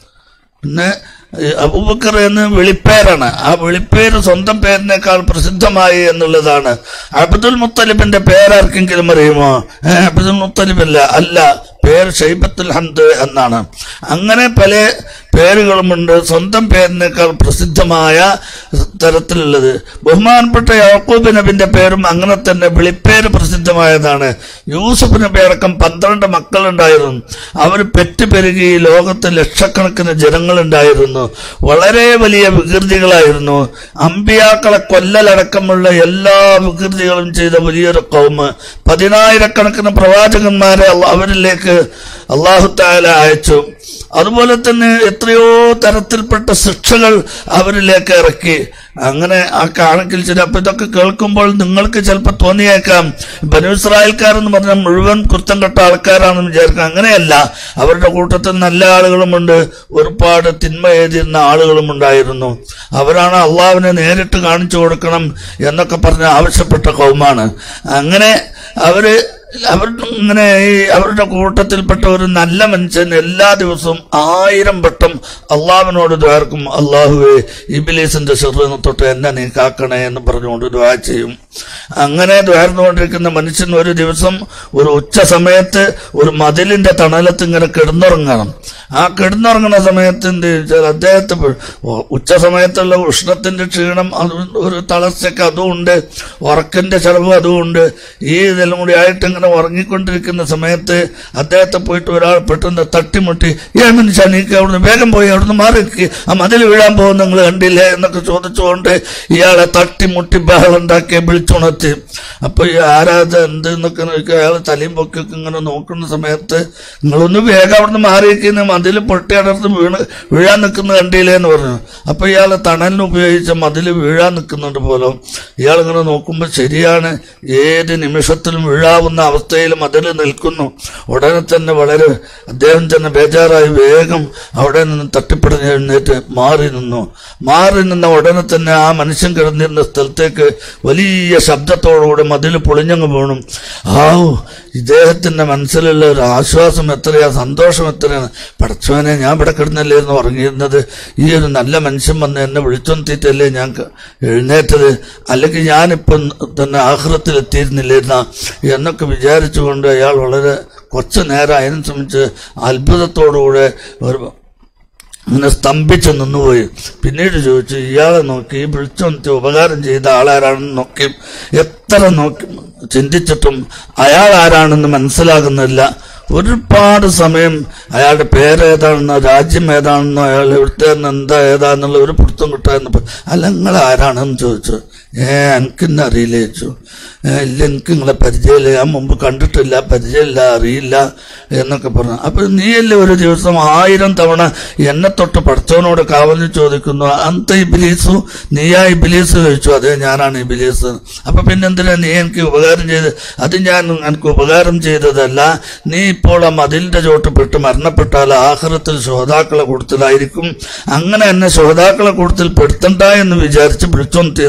പിന്നെ ഈ അബൂബക്കർ എന്ന് വിളിപ്പേരാണ് ആ വിളിപ്പേര് സ്വന്തം പേരിനേക്കാൾ പ്രസിദ്ധമായി എന്നുള്ളതാണ് അബ്ദുൽ മുത്തലിബിന്റെ പേരാർക്കെങ്കിലും അറിയുമോ ഏ, അബ്ദുൽ മുത്തലിബല്ല അല്ല പേര് ഷൈബത്തുൽ ഹംദ് എന്നാണ് അങ്ങനെ പല പേരുകളുമുണ്ട് സ്വന്തം പേരിനേക്കാൾ പ്രസിദ്ധമായ തരത്തിലുള്ളത് ബഹുമാനപ്പെട്ട യാക്കൂബ് നബിന്റെ പേരും അങ്ങനെ തന്നെ വിളിപ്പേര് പ്രസിദ്ധമായതാണ് യൂസുഫ് നബി അടക്കം പന്ത്രണ്ട് മക്കളുണ്ടായിരുന്നു അവർ പെറ്റുപെരുകി ഈ ലോകത്ത് ലക്ഷക്കണക്കിന് ജനങ്ങളുണ്ടായിരുന്നു വളരെ വലിയ വികൃതികളായിരുന്നു അമ്പിയാക്കളെ കൊല്ലലടക്കമുള്ള എല്ലാ വികൃതികളും ചെയ്ത വലിയൊരു കൗമ് പതിനായിരക്കണക്കിന് പ്രവാചകന്മാരെ അള്ള- അവരിലേക്ക് അള്ളാഹു താല അയച്ചു അതുപോലെ തന്നെ എത്രയോ തരത്തിൽപ്പെട്ട ശിക്ഷകൾ അവരിലേക്ക് ഇറക്കി അങ്ങനെ ആ കാണിക്കൽ ചില അപ്പൊ ഇതൊക്കെ കേൾക്കുമ്പോൾ നിങ്ങൾക്ക് ചിലപ്പോൾ തോന്നിയേക്കാം ബനു ഇസ്രായേൽക്കാരെന്ന് പറഞ്ഞാൽ മുഴുവൻ കുറ്റം കെട്ട ആൾക്കാരാണെന്ന് വിചാരിക്കാം അങ്ങനെയല്ല അവരുടെ കൂട്ടത്തിൽ നല്ല ആളുകളുമുണ്ട് ഒരുപാട് തിന്മ എഴുതിയിരുന്ന ആളുകളും ഉണ്ടായിരുന്നു അവരാണ് അള്ളാവിനെ നേരിട്ട് കാണിച്ചു കൊടുക്കണം എന്നൊക്കെ പറഞ്ഞ് ആവശ്യപ്പെട്ട കൗമാണ് അങ്ങനെ അവര് അവർ ഇങ്ങനെ ഈ അവരുടെ കൂട്ടത്തിൽപ്പെട്ട ഒരു നല്ല മനുഷ്യൻ എല്ലാ ദിവസവും ആയിരം വട്ടം അള്ളാവിനോട് ദ്വാർക്കും അള്ളാഹുവെ ഇബിലീസിന്റെ ചെറുതിനെ തൊട്ട് എന്നെ നീ കാക്കണേ എന്ന് പറഞ്ഞുകൊണ്ട് ദ്വാ ചെയ്യും അങ്ങനെ ദ്വാർന്നുകൊണ്ടിരിക്കുന്ന മനുഷ്യൻ ഒരു ദിവസം ഒരു ഉച്ച സമയത്ത് ഒരു മതിലിന്റെ തണലത്ത് ഇങ്ങനെ കിടന്നുറങ്ങണം ആ കിടന്നുറങ്ങുന്ന സമയത്ത് എന്ത് ചോദിച്ചാൽ അദ്ദേഹത്തെ പ- ഉ- ഉച്ച സമയത്തുള്ള ഉഷ്ണത്തിന്റെ ക്ഷീണം അത് ഒരു തളർച്ചയ്ക്ക് അതുമുണ്ട് ഉറക്കിന്റെ ചെലവ് അതുമുണ്ട് ഈ ഇതെല്ലാം കൂടി ആയിട്ട് ഇങ്ങനെ ഉറങ്ങിക്കൊണ്ടിരിക്കുന്ന സമയത്ത് അദ്ദേഹത്തെ പോയിട്ട് ഒരാൾ പെട്ടെന്ന് തട്ടിമുട്ടി ഏ മനുഷ്യ നീക്ക് അവിടുന്ന് വേഗം പോയി അവിടുന്ന് മാറി നിൽക്ക്. ആ മതിൽ വീഴാൻ പോകുന്ന നിങ്ങൾ കണ്ടില്ലേ എന്നൊക്കെ ചോദിച്ചുകൊണ്ട് ഇയാളെ തട്ടിമുട്ടി ബഹളുണ്ടാക്കി വിളിച്ചുണർത്തി അപ്പൊ ഈ ആരാധ എന്ത് എന്നൊക്കെ നോക്കി അയാൾ തലയും പൊക്കിയൊക്കെ ഇങ്ങനെ നോക്കുന്ന സമയത്ത് നിങ്ങളൊന്ന് വേഗം അവിടുന്ന് മാറിയിരിക്കുന്ന മതിൽ പൊട്ടി അടർന്ന് വീണ് വീഴാൻ നിൽക്കുന്ന കണ്ടില്ലേ എന്ന് പറഞ്ഞു അപ്പൊ ഇയാൾ തണലിന് ഉപയോഗിച്ച മതിൽ വീഴാൻ നിൽക്കുന്നുണ്ട് പോലും ഇയാൾ ഇങ്ങനെ നോക്കുമ്പോൾ ശരിയാണ് ഏത് നിമിഷത്തിലും വീഴാവുന്ന അവസ്ഥയിൽ മതിൽ നിൽക്കുന്നു ഉടനെ തന്നെ വളരെ അദ്ദേഹം തന്നെ ബേജാറായി വേഗം അവിടെ നിന്ന് തട്ടിപ്പടഞ്ഞ് എഴുന്നേറ്റ് മാറി നിന്നു മാറി നിന്ന ഉടനെ തന്നെ ആ മനുഷ്യൻ കിടന്നിരുന്ന സ്ഥലത്തേക്ക് വലിയ ശബ്ദത്തോടുകൂടി മതിൽ പൊളിഞ്ഞങ്ങ് വീണു ആവു ഇദ്ദേഹത്തിന്റെ മനസ്സിലുള്ള ഒരു ആശ്വാസം എത്രയാ സന്തോഷം എത്രയാണ് പടച്ചവനെ ഞാൻ ഇവിടെ കിടന്നല്ലായിരുന്നു ഉറങ്ങിയിരുന്നത് ഈ ഒരു നല്ല മനുഷ്യൻ വന്ന് എന്നെ വിളിച്ചൊന്നിട്ടല്ലേ ഞാൻ ക- എഴുന്നേറ്റത് അല്ലെങ്കിൽ ഞാനിപ്പം തന്നെ ആഹ്റത്തിൽ എത്തിയിരുന്നില്ലായിരുന്ന എന്നൊക്കെ വിചാരിച്ചുകൊണ്ട് അയാൾ വളരെ കുറച്ചു നേരം അതിനെ സംബന്ധിച്ച് അത്ഭുതത്തോടുകൂടെ ഒരു അങ്ങനെ സ്തംഭിച്ച് നിന്നുപോയി പിന്നീട് ചോദിച്ചു ഇയാളെ നോക്കി വിളിച്ചൊന്നിട്ട് ഉപകാരം ചെയ്ത ആളാരാണെന്ന് നോക്കി എത്ര നോക്കി ചിന്തിച്ചിട്ടും അയാൾ ആരാണെന്ന് മനസ്സിലാകുന്നില്ല ഒരുപാട് സമയം അയാളുടെ പേരേതാണെന്നോ രാജ്യം ഏതാണെന്നോ അയാൾ ഇവിടുത്തെ എന്താ ഏതാന്നുള്ള ഒരു പിടുത്തം കിട്ടാന്ന് അല്ല നിങ്ങൾ ആരാണെന്ന് ചോദിച്ചു ഏ എനിക്ക് ഇന്നെ അറിയില്ല ചോദിച്ചു "ഏ, ഇല്ല എനിക്ക് നിങ്ങളെ പരിചയമില്ല ഞാൻ മുമ്പ് കണ്ടിട്ടില്ല പരിചയമില്ല അറിയില്ല എന്നൊക്കെ പറഞ്ഞു അപ്പൊ നീയല്ലേ ഒരു ദിവസം ആയിരം തവണ എന്നെ തൊട്ട് പഠിച്ചവനോട് കാവലിന് ചോദിക്കുന്നു അന്ത ഇബിലീസു നീയാ ഇബിലീസ് ചോദിച്ചു അതെ ഞാനാണ് ഇബിലീസ് അപ്പൊ പിന്നെന്തിനാ നീ എനിക്ക് ഉപകാരം ചെയ്ത് അത് ഞാൻ എനിക്ക് ഉപകാരം ചെയ്തതല്ല നീ ഇപ്പോൾ ആ മതിലിന്റെ ചോട്ട് പെട്ട് മരണപ്പെട്ടാൽ ആഹ്റത്തിൽ ശ്രോതാക്കളെ കൂട്ടത്തിലായിരിക്കും അങ്ങനെ എന്നെ ശ്രോതാക്കളെ കൂട്ടത്തിൽ പെടുത്തണ്ട എന്ന് വിചാരിച്ച് വിളിച്ചോന്തിയതാണ്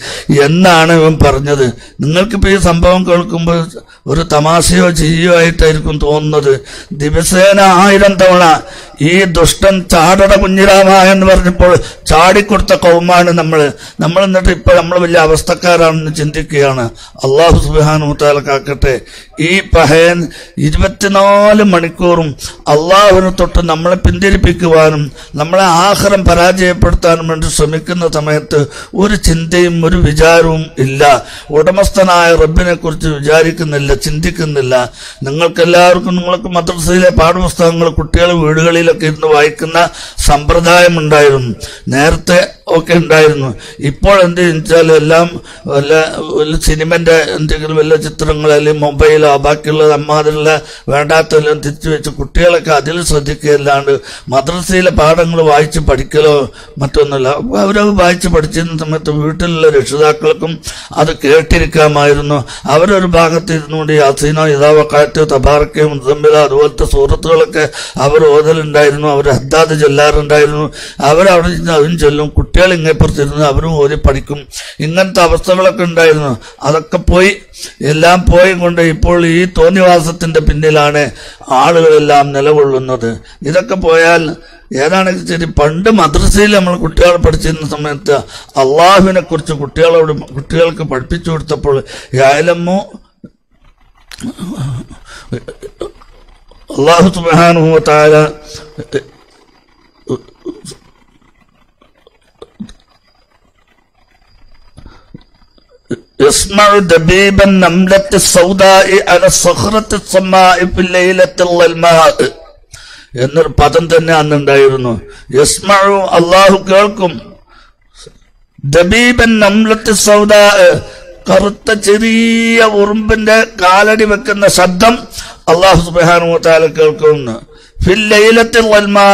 എന്നാണ് ഇവൻ പറഞ്ഞത് നിങ്ങൾക്കിപ്പോൾ ഈ സംഭവം കേൾക്കുമ്പോൾ ഒരു തമാശയോ ചിരിയോ ആയിട്ടായിരിക്കും തോന്നുന്നത് ദിവസേന ആയിരം തവണ ഈ ദുഷ്ടൻ ചാടട കുഞ്ഞിരാമ എന്ന് പറഞ്ഞപ്പോൾ ചാടിക്കൊടുത്ത കൗമാണ് നമ്മൾ നമ്മൾ എന്നിട്ട് ഇപ്പോൾ നമ്മൾ വലിയ അവസ്ഥക്കാരാണെന്ന് ചിന്തിക്കുകയാണ് അള്ളാഹു സുബാനുത്താല കാക്കട്ടെ ഈ പഹയൻ ഇരുപത്തിനാല് മണിക്കൂറും അള്ളാഹുവിനെ തൊട്ട് നമ്മളെ പിന്തിരിപ്പിക്കുവാനും നമ്മളെ ആഹാരം പരാജയപ്പെടുത്താനും വേണ്ടി ശ്രമിക്കുന്ന സമയത്ത് ഒരു ചിന്തയും ഒരു വിചാരവും ഇല്ല ഉടമസ്ഥനായ റബ്ബിനെ കുറിച്ച് വിചാരിക്കുന്നില്ല ചിന്തിക്കുന്നില്ല നിങ്ങൾക്കെല്ലാവർക്കും നിങ്ങൾക്ക് മദ്രസയിലെ പാഠപുസ്തകങ്ങൾ കുട്ടികൾ വീടുകളിലൊക്കെ ഇരുന്ന് വായിക്കുന്ന സമ്പ്രദായം ഉണ്ടായിരുന്നു നേരത്തെ ഒക്കെ ഉണ്ടായിരുന്നു ഇപ്പോൾ എന്ത് വെച്ചാൽ എല്ലാം വല്ല വല്ല സിനിമന്റെ എന്തെങ്കിലും വല്ല ചിത്രങ്ങൾ അല്ലെങ്കിൽ മൊബൈലോ ബാക്കിയുള്ള അമ്മാതിലുള്ള വേണ്ടാത്തെല്ലാം തിരിച്ചു വെച്ച് കുട്ടികളൊക്കെ അതിൽ ശ്രദ്ധിക്കുകയല്ലാണ്ട് മദ്രസയിലെ പാഠങ്ങൾ വായിച്ച് പഠിക്കലോ മറ്റൊന്നുമില്ല അവരത് വായിച്ച് പഠിച്ചിരുന്ന സമയത്ത് വീട്ടിലുള്ള രക്ഷിതാക്കൾക്കും അത് കേട്ടിരിക്കാമായിരുന്നു അവരൊരു ഭാഗത്ത് ഇരുന്നുകൊണ്ട് യാസീനോ ഇതാവ കാറ്റ് തബാറക്കയും മുതമ്പില അതുപോലത്തെ സുഹൃത്തുക്കളൊക്കെ അവർ ഓതലുണ്ടായിരുന്നു അവർ ഹദ്ദാദ് ചൊല്ലാറുണ്ടായിരുന്നു അവരവിടെ നിന്ന് അവരും ചൊല്ലും കുട്ടികൾ ഇങ്ങേപ്പുറത്തിരുന്ന് അവരും ഓതി പഠിക്കും ഇങ്ങനത്തെ അവസ്ഥകളൊക്കെ ഉണ്ടായിരുന്നു അതൊക്കെ പോയി എല്ലാം പോയി കൊണ്ട് ഇപ്പോൾ ഈ തോന്നിവാസത്തിന്റെ പിന്നിലാണ് ആളുകളെല്ലാം നിലകൊള്ളുന്നത് ഇതൊക്കെ പോയാൽ ഏതാണെങ്കിൽ ശരി പണ്ട് മദ്രസയിൽ നമ്മൾ കുട്ടികളെ പഠിച്ചിരുന്ന സമയത്ത് അള്ളാഹുവിനെ കുറിച്ച് കുട്ടികളോട് കുട്ടികൾക്ക് പഠിപ്പിച്ചു കൊടുത്തപ്പോൾ യാലമ്മോ അള്ളാഹു സുബാനുഭവത്തായ يسمع دبيب النملة السوداء على الصخرة السماء في الليلة الظلماء എന്നൊരു പദം തന്നെ അന്നുണ്ടായിരുന്നു യസ്മഴു അള്ളാഹു കേൾക്കും ദബീബൻ നംലത്ത് സൗദ കറുത്ത ചെറിയ ഉറുമ്പിന്റെ കാലടി വെക്കുന്ന ശബ്ദം അള്ളാഹു സുബാനു താല കേൾക്കുന്നു ഫില്ലയിലത്തിൽ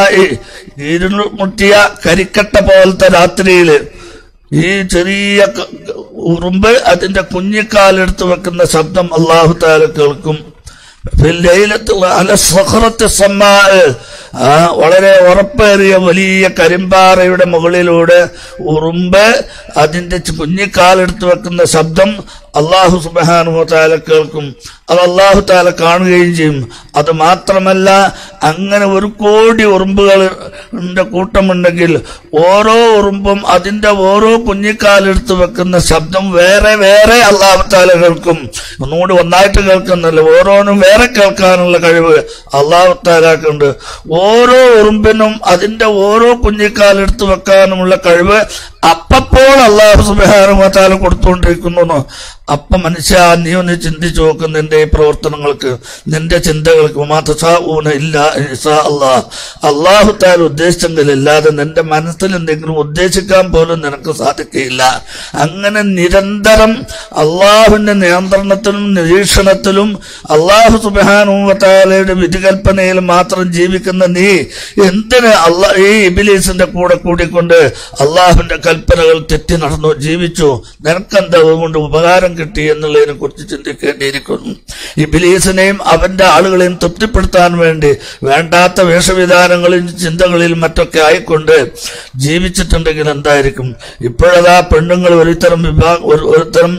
ഇരുമുട്ടിയ കരിക്കട്ട പോലത്തെ രാത്രിയില് ഈ ചെറിയ ക- ഉറുമ്പ് അതിന്റെ കുഞ്ഞിക്കാലെടുത്ത് വെക്കുന്ന ശബ്ദം അള്ളാഹു താല കേൾക്കും ഫില്ലയിലത്തുള്ള അല സഹറത്ത് സമ്മാ ആ വളരെ ഉറപ്പേറിയ വലിയ കരിമ്പാറയുടെ മുകളിലൂടെ ഉറുമ്പ് അതിന്റെ ചു- കുഞ്ഞിക്കാലെടുത്ത് വെക്കുന്ന ശബ്ദം അള്ളാഹു സുബാനു താല കേൾക്കും അത് അള്ളാഹു താല കാണുകയും ചെയ്യും അത് മാത്രമല്ല അങ്ങനെ ഒരു കോടി ഉറുമ്പുകളുടെ കൂട്ടമുണ്ടെങ്കിൽ ഓരോ ഉറുമ്പും അതിന്റെ ഓരോ കുഞ്ഞിക്കാലെടുത്ത് വെക്കുന്ന ശബ്ദം വേറെ വേറെ അള്ളാഹു താല കേൾക്കും ഒന്നുകൂടി ഒന്നായിട്ട് കേൾക്കുന്നില്ല ഓരോന്നും വേറെ കേൾക്കാനുള്ള കഴിവ് അള്ളാഹു താലാക്കുണ്ട് ഓരോ ഉറുമ്പിനും അതിന്റെ ഓരോ കുഞ്ഞിക്കാലെടുത്ത് വെക്കാനുമുള്ള കഴിവ് അപ്പപ്പോൾ അള്ളാഹു സുബാനുമാല കൊടുത്തുകൊണ്ടിരിക്കുന്നു അപ്പൊ മനുഷ്യ നീ ഒന്ന് ചിന്തിച്ചു നോക്ക് നിന്റെ ഈ പ്രവർത്തനങ്ങൾക്ക് നിന്റെ ചിന്തകൾക്ക് മാതസാഊന ഇല്ല ഇൻഷാ അള്ളാഹ് അള്ളാഹു താൽ ഉദ്ദേശിച്ചെങ്കിലില്ലാതെ നിന്റെ മനസ്സിൽ എന്തെങ്കിലും ഉദ്ദേശിക്കാൻ പോലും നിനക്ക് സാധിക്കുകയില്ല അങ്ങനെ നിരന്തരം അള്ളാഹുവിന്റെ നിയന്ത്രണത്തിലും നിരീക്ഷണത്തിലും അള്ളാഹു സുബാനുവത്താലയുടെ വിധികൽപ്പനയിൽ മാത്രം ജീവിക്കുന്ന നീ എന്തിന് അള്ളാ ഈ ഇബിലീസിന്റെ കൂടെ കൂടിക്കൊണ്ട് അള്ളാഹുവിന്റെ കൽപ്പനകൾ തെറ്റി നടന്നു ജീവിച്ചു നിനക്കെന്താ കൊണ്ട് ഉപകാരം കിട്ടി എന്നുള്ളതിനെ കുറിച്ച് ചിന്തിക്കേണ്ടിയിരിക്കുന്നു ഇബിലീസിനെയും അവന്റെ ആളുകളെയും തൃപ്തിപ്പെടുത്താൻ വേണ്ടി വേണ്ടാത്ത വേഷവിധാനങ്ങളിൽ ചിന്തകളിൽ മറ്റൊക്കെ ആയിക്കൊണ്ട് ജീവിച്ചിട്ടുണ്ടെങ്കിൽ എന്തായിരിക്കും ഇപ്പോഴതാ പെണ്ണുങ്ങൾ ഒരുതരം വിഭാഗം ഒരു ഒരുതരം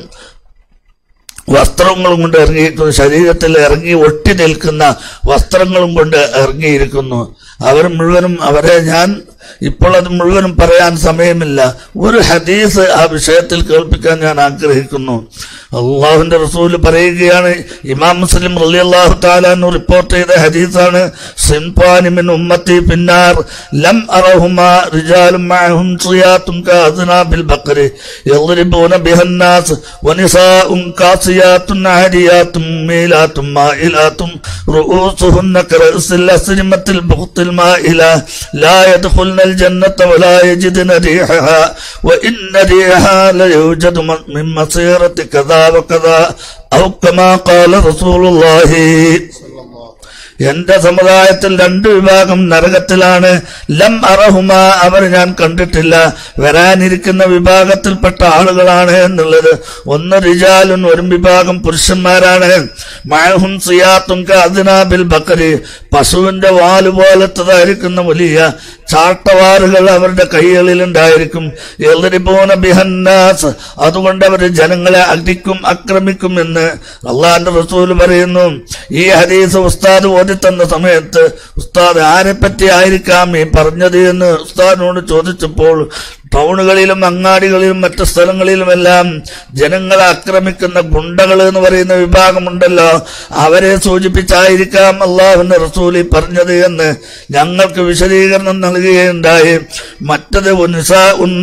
വസ്ത്രങ്ങളും കൊണ്ട് ഇറങ്ങിയിരിക്കുന്നു ശരീരത്തിൽ ഇറങ്ങി ഒട്ടി നിൽക്കുന്ന വസ്ത്രങ്ങളും കൊണ്ട് ഇറങ്ങിയിരിക്കുന്നു അവർ മുഴുവനും അവരെ ഞാൻ ഇപ്പോൾ അത് മുഴുവനും പറയാൻ സമയമില്ല ഒരു ഹദീസ് ആ വിഷയത്തിൽ കേൾപ്പിക്കാൻ ഞാൻ ആഗ്രഹിക്കുന്നു അള്ളാഹുവിന്റെ റസൂല് പറയുകയാണ് ഇമാം മുസ്ലിം റലി അള്ളാഹു താലാന്ന് റിപ്പോർട്ട് ചെയ്ത ഹദീസാണ് സിൻപാനിമിൻ ഉമ്മത്തി പിന്നാർ ലം അറഹുമ റിജാലും മഅഹും സിയാത്തും കാസിനാബിൽ ബക്കറി يضربون بها الناس ونساء كاسيات عاريات ميلات مائلات رؤوسهن كرأس الأسرمة البخت المائلة لا يدخلن الجنة ولا يجدن ريحها وإن ريحها ليوجد من مسيرة كذا وكذا أو كما قال رسول الله എന്റെ സമുദായത്തിൽ രണ്ട് വിഭാഗം നരകത്തിലാണ് ലം അറഹുമ അവർ ഞാൻ കണ്ടിട്ടില്ല വരാനിരിക്കുന്ന വിഭാഗത്തിൽപ്പെട്ട ആളുകളാണ് എന്നുള്ളത് ഒന്ന് റിജാലുൻ ഒരു വിഭാഗം പുരുഷന്മാരാണ് മഴഹും സിയാത്തും അതിനാബിൽ ബക്കരി പശുവിന്റെ വാല് പോലത്തതായിരിക്കുന്ന വലിയ ചാട്ടവാറുകൾ അവരുടെ കൈകളിൽ ഉണ്ടായിരിക്കും എതിരിപ്പോന ബിഹന്നാസ് അതുകൊണ്ട് അവർ ജനങ്ങളെ അടിക്കും ആക്രമിക്കും എന്ന് അള്ളാന്റെ റസൂൽ പറയുന്നു ഈ ഹദീസ് ഉസ്താദ് ഓതി തന്ന സമയത്ത് ഉസ്താദ് ആരെ പറ്റി ആയിരിക്കാം ഈ പറഞ്ഞത് എന്ന് ഉസ്താദിനോട് ചോദിച്ചപ്പോൾ ടൗണുകളിലും അങ്ങാടികളിലും മറ്റു സ്ഥലങ്ങളിലുമെല്ലാം ജനങ്ങളെ ആക്രമിക്കുന്ന ഗുണ്ടകൾ എന്ന് പറയുന്ന വിഭാഗമുണ്ടല്ലോ അവരെ സൂചിപ്പിച്ചായിരിക്കാം അള്ളാഹുവിന്റെ റസൂലി പറഞ്ഞത് എന്ന് ഞങ്ങൾക്ക് വിശദീകരണം നൽകുകയുണ്ടായി മറ്റത് ഉൻസാ ഉൻ